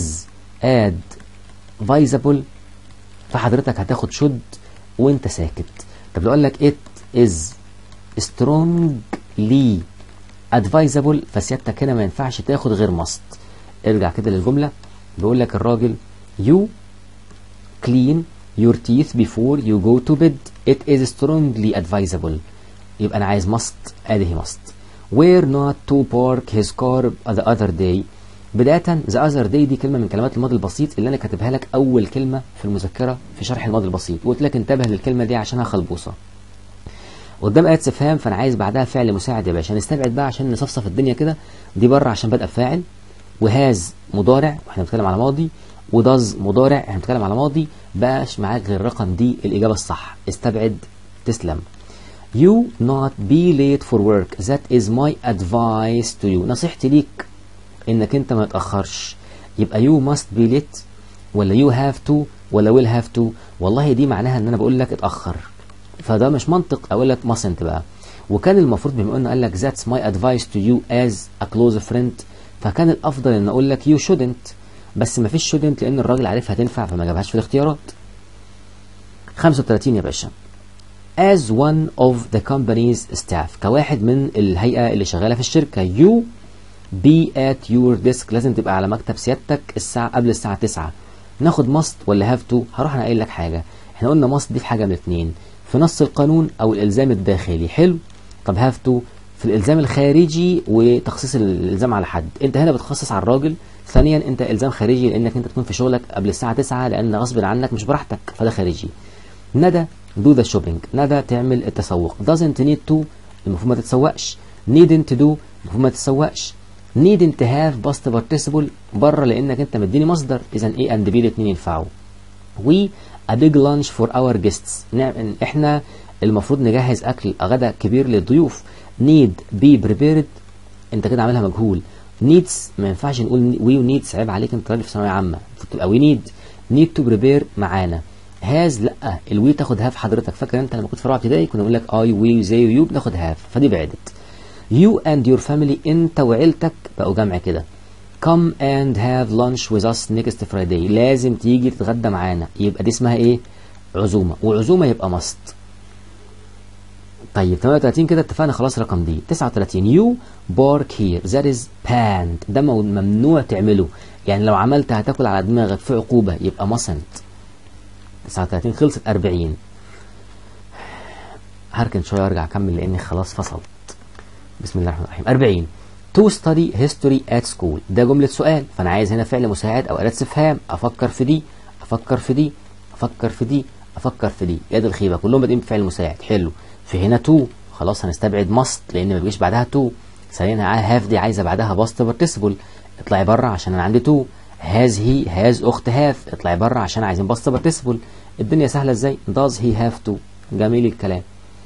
advisable فحضرتك هتاخد شد وانت ساكت طب لو قال لك it is strongly advisable فسيادتك هنا ما ينفعش تاخد غير must ارجع كده للجملة بيقول لك الراجل you clean your teeth before you go to bed it is strongly advisable يبقى انا عايز must ادي must where not to park his car the other day بداية the other day دي كلمة من كلمات الماضي البسيط اللي انا كاتبها لك اول كلمة في المذكرة في شرح الماضي البسيط وقلت لك انتبه للكلمة دي عشانها خلبوصة قدام آية استفهام فانا عايز بعدها فعل مساعد يا باشا نستبعد بقى عشان نصفصف الدنيا كده دي بره عشان بدأ بفاعل وهاز مضارع واحنا بنتكلم على ماضي وداز مضارع احنا بنتكلم على ماضي بقاش معاك غير الرقم دي الإجابة الصح استبعد تسلم You not be late for work that is my advice to you نصيحتي ليك انك انت ما تأخرش يبقى you must be late ولا you have to ولا will have to والله دي معناها ان انا بقول لك اتأخر فده مش منطق اقول لك mustn't بقى وكان المفروض بما انه قال لك that's my advice to you as a close friend فكان الافضل ان اقول لك you shouldn't بس ما فيش shouldn't لان الراجل عارفها تنفع فما جابهاش في الاختيارات 35 يا باشا as one of the company's staff كواحد من الهيئة اللي شغالة في الشركة you be at your desk لازم تبقى على مكتب سيادتك الساعة قبل الساعة 9 ناخد must ولا have to هروح انا قايل لك حاجة احنا قلنا must دي في حاجة من اتنين في نص القانون او الالزام الداخلي حلو طب have to في الالزام الخارجي وتخصيص الالزام على حد انت هنا بتخصص على الراجل ثانيا انت الزام خارجي لانك انت تكون في شغلك قبل الساعه 9 لان غصب عنك مش براحتك فده خارجي ندى do the shopping ندى تعمل التسوق doesn't need to المفروض ما تتسوقش needn't do المفروض ما تتسوقش needn't have past participle بره لانك انت مديني مصدر اذا A and B الاثنين ينفعوا we a big lunch for our guests نعم احنا المفروض نجهز اكل غدا كبير للضيوف need be prepared انت كده عاملها مجهول needs ما ينفعش نقول we needs عيب عليك انت راجل في ثانويه عامه فتبقى we need need to prepare معانا هاز لا الوي تاخد هاف حضرتك فاكر انت لما كنت في رابعه ابتدائي كنا بنقول لك اي وي زي ويو بناخد هاف فدي بعدت يو اند يور فاميلي انت وعيلتك بقوا جمع كده come and have lunch with us next Friday لازم تيجي تتغدى معانا يبقى دي اسمها ايه عزومه وعزومه يبقى must طيب 38 كده اتفقنا خلاص رقم دي 39 يو بارك هير ذات از باند ده ممنوع تعمله يعني لو عملت هتاكل على دماغك في عقوبه يبقى mustn't 39 خلصت 40 هركن شويه وارجع اكمل لاني خلاص فصلت بسم الله الرحمن الرحيم 40 to study history at school ده جملة سؤال فأنا عايز هنا فعل مساعد أو أداة استفهام أفكر في دي أفكر في دي أفكر في دي أفكر في دي يد الخيبة كلهم بادئين بفعل مساعد حلو في هنا to خلاص هنستبعد must لأن ما بيجيش بعدها to ثانيا have دي عايزة بعدها past participle اطلعي بره عشان أنا عندي to has he has أخت have اطلعي بره عشان عايزين past participle الدنيا سهلة ازاي does he have to جميل الكلام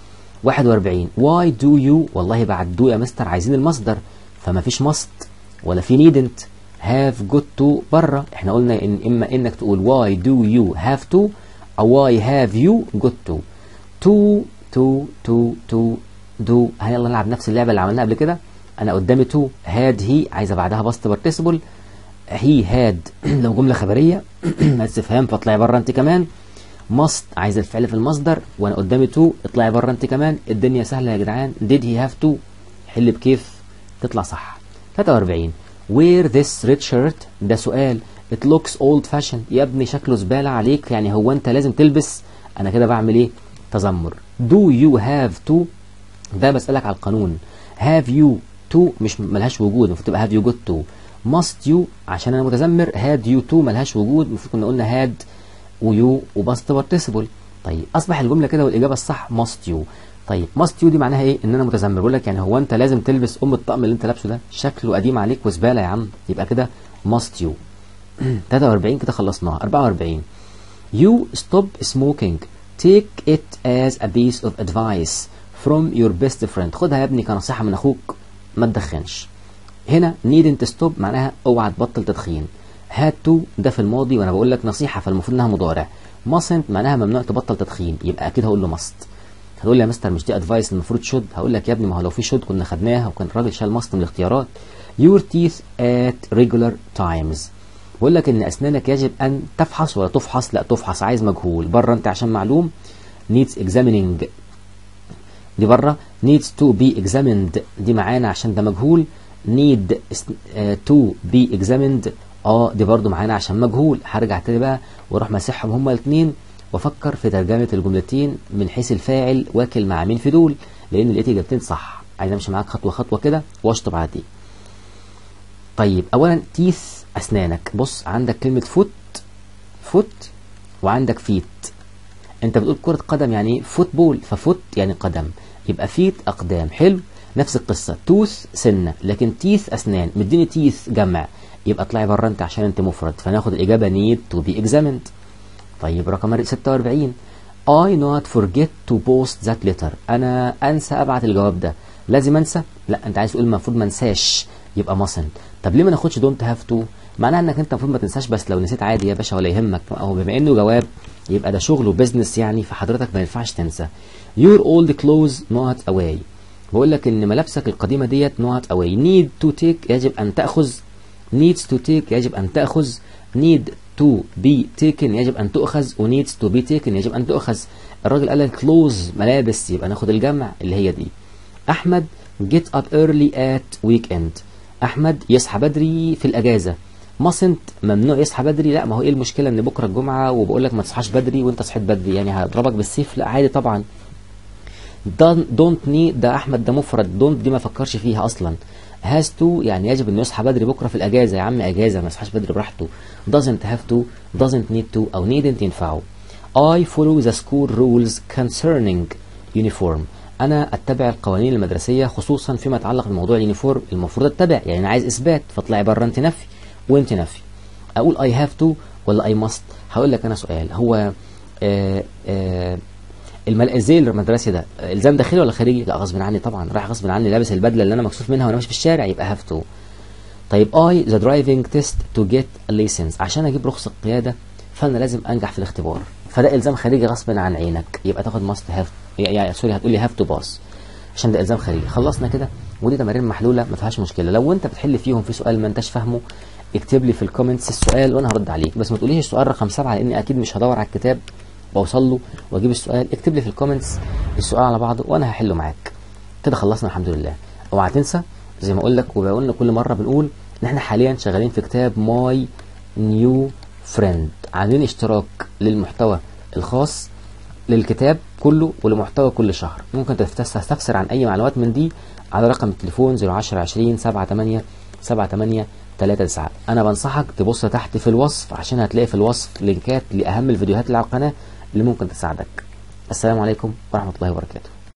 41 why do you والله بعد do يا مستر عايزين المصدر فما فيش must ولا في needn't have got to بره احنا قلنا ان اما انك تقول why do you have to او why have you got to to to to to do هيلا نلعب نفس اللعبه اللي عملناها قبل كده انا قدامي to had he عايزه بعدها past participle he had لو جمله خبريه استفهام فاطلعي بره انت كمان must عايز الفعل في المصدر وانا قدامي to اطلعي بره انت كمان الدنيا سهله يا جدعان did he have to حل بكيف تطلع صح 43 wear this red shirt ده سؤال it looks old fashioned يا ابني شكله زباله عليك يعني هو انت لازم تلبس انا كده بعمل ايه تذمر do you have to ده بسألك على القانون have you to مش ملهاش وجود المفروض تبقى have you got to must you عشان انا متذمر had you to ملهاش وجود المفروض كنا قلنا had ويو وباست participle طيب اصبح الجمله كده والاجابه الصح must you طيب must you دي معناها ايه ان انا متذمر بقول لك يعني هو انت لازم تلبس ام الطقم اللي انت لابسه ده شكله قديم عليك وزباله يا عم يبقى كده must you 43 كده خلصناها 44 you stop smoking take it as a piece of advice from your best friend خدها يا ابني كنصيحه من اخوك ما تدخنش هنا needn't stop معناها اوعى تبطل تدخين had to ده في الماضي وانا بقول لك نصيحه فالمفروض انها مضارع mustn't معناها ممنوع تبطل تدخين يبقى اكيد هقول له must هتقول لي يا مستر مش دي ادفايس المفروض شود هقول لك يا ابني ما هو لو في شود كنا خدناها وكان الراجل شال ماست من الاختيارات your teeth at regular times بقول لك ان اسنانك يجب ان تفحص ولا تفحص لا تفحص عايز مجهول بره انت عشان معلوم needs examining دي بره needs to be examined دي معانا عشان ده مجهول need to be examined اه دي برضو معانا عشان مجهول هرجع تاني بقى واروح ماسحهم هما الاثنين وافكر في ترجمه الجملتين من حيث الفاعل واكل مع مين في دول لان لقيت اجابتين صح عايز امشي معاك خطوه خطوه كده واشطب عادي طيب اولا تيث اسنانك بص عندك كلمه فوت فوت وعندك فيت انت بتقول كره قدم يعني فوتبول ففوت يعني قدم يبقى فيت اقدام حلو نفس القصه توث سنه لكن تيث اسنان مديني تيث جمع يبقى اطلعي بره انت عشان انت مفرد فناخد الاجابه need to be examined طيب رقم 46 I not forget to post that letter انا انسى ابعت الجواب ده لازم انسى لا انت عايز تقول المفروض ما انساش يبقى mustn't طب ليه ما ناخدش don't have to معناها انك انت المفروض ما تنساش بس لو نسيت عادي يا باشا ولا يهمك او بما انه جواب يبقى ده شغل وبزنس يعني فحضرتك ما ينفعش تنسى your old clothes not away بقول لك ان ملابسك القديمه ديت not away need to take يجب ان تاخذ needs to take يجب ان تاخذ need to be taken يجب ان تؤخذ و needs to be taken يجب ان تؤخذ الراجل قال لك clothes ملابس يبقى ناخد الجمع اللي هي دي احمد get up early at weekend احمد يصحى بدري في الاجازه mustn't ممنوع يصحى بدري لا ما هو ايه المشكله ان بكره الجمعه وبقول لك ما تصحاش بدري وانت صحيت بدري يعني هضربك بالسيف لا عادي طبعا don't need ده احمد ده مفرد don't دي ما فكرش فيها اصلا has to يعني يجب انه يصحى بدري بكره في الاجازه يا عم اجازه ما يصحاش بدري براحته doesn't have to doesn't need to او needn't ينفعه I follow the school rules concerning uniform انا اتبع القوانين المدرسيه خصوصا فيما يتعلق بموضوع اليونيفورم المفروض اتبع يعني انا عايز اثبات فاطلعي بره انت نفي وانت نفي اقول I have to ولا I must هقول لك انا سؤال هو آآ آآ الزي المدرسي ده الزام داخلي ولا خارجي؟ لا غصب عني طبعا رايح غصب عني لابس البدله اللي انا مكسوف منها وانا ماشي في الشارع يبقى هاف تو. طيب اي ذا درايفنج تيست تو جيت ليسنس عشان اجيب رخصه قياده فانا لازم انجح في الاختبار فده الزام خارجي غصب عن عينك يبقى تاخد ماست هاف يعني سوري هتقول لي هاف تو باس عشان ده الزام خارجي خلصنا كده ودي تمارين محلوله ما فيهاش مشكله لو انت بتحل فيهم في سؤال ما انتش فاهمه اكتب لي في الكومنتس السؤال وانا هرد عليك بس ما تقوليش السؤال رقم سبعه لاني اكيد مش هدور على الكتاب واوصل له واجيب السؤال اكتب لي في الكومنتس السؤال على بعضه وانا هحله معاك كده خلصنا الحمد لله اوعى تنسى زي ما اقول لك وبقولنا كل مره بنقول ان احنا حاليا شغالين في كتاب ماي نيو فريند عاملين اشتراك للمحتوى الخاص للكتاب كله ولمحتوى كل شهر ممكن تستفسر عن اي معلومات من دي على رقم التليفون 010 20 78 78 39 انا بنصحك تبص تحت في الوصف عشان هتلاقي في الوصف لينكات لاهم الفيديوهات اللي على القناه اللي ممكن تساعدك السلام عليكم ورحمه الله وبركاته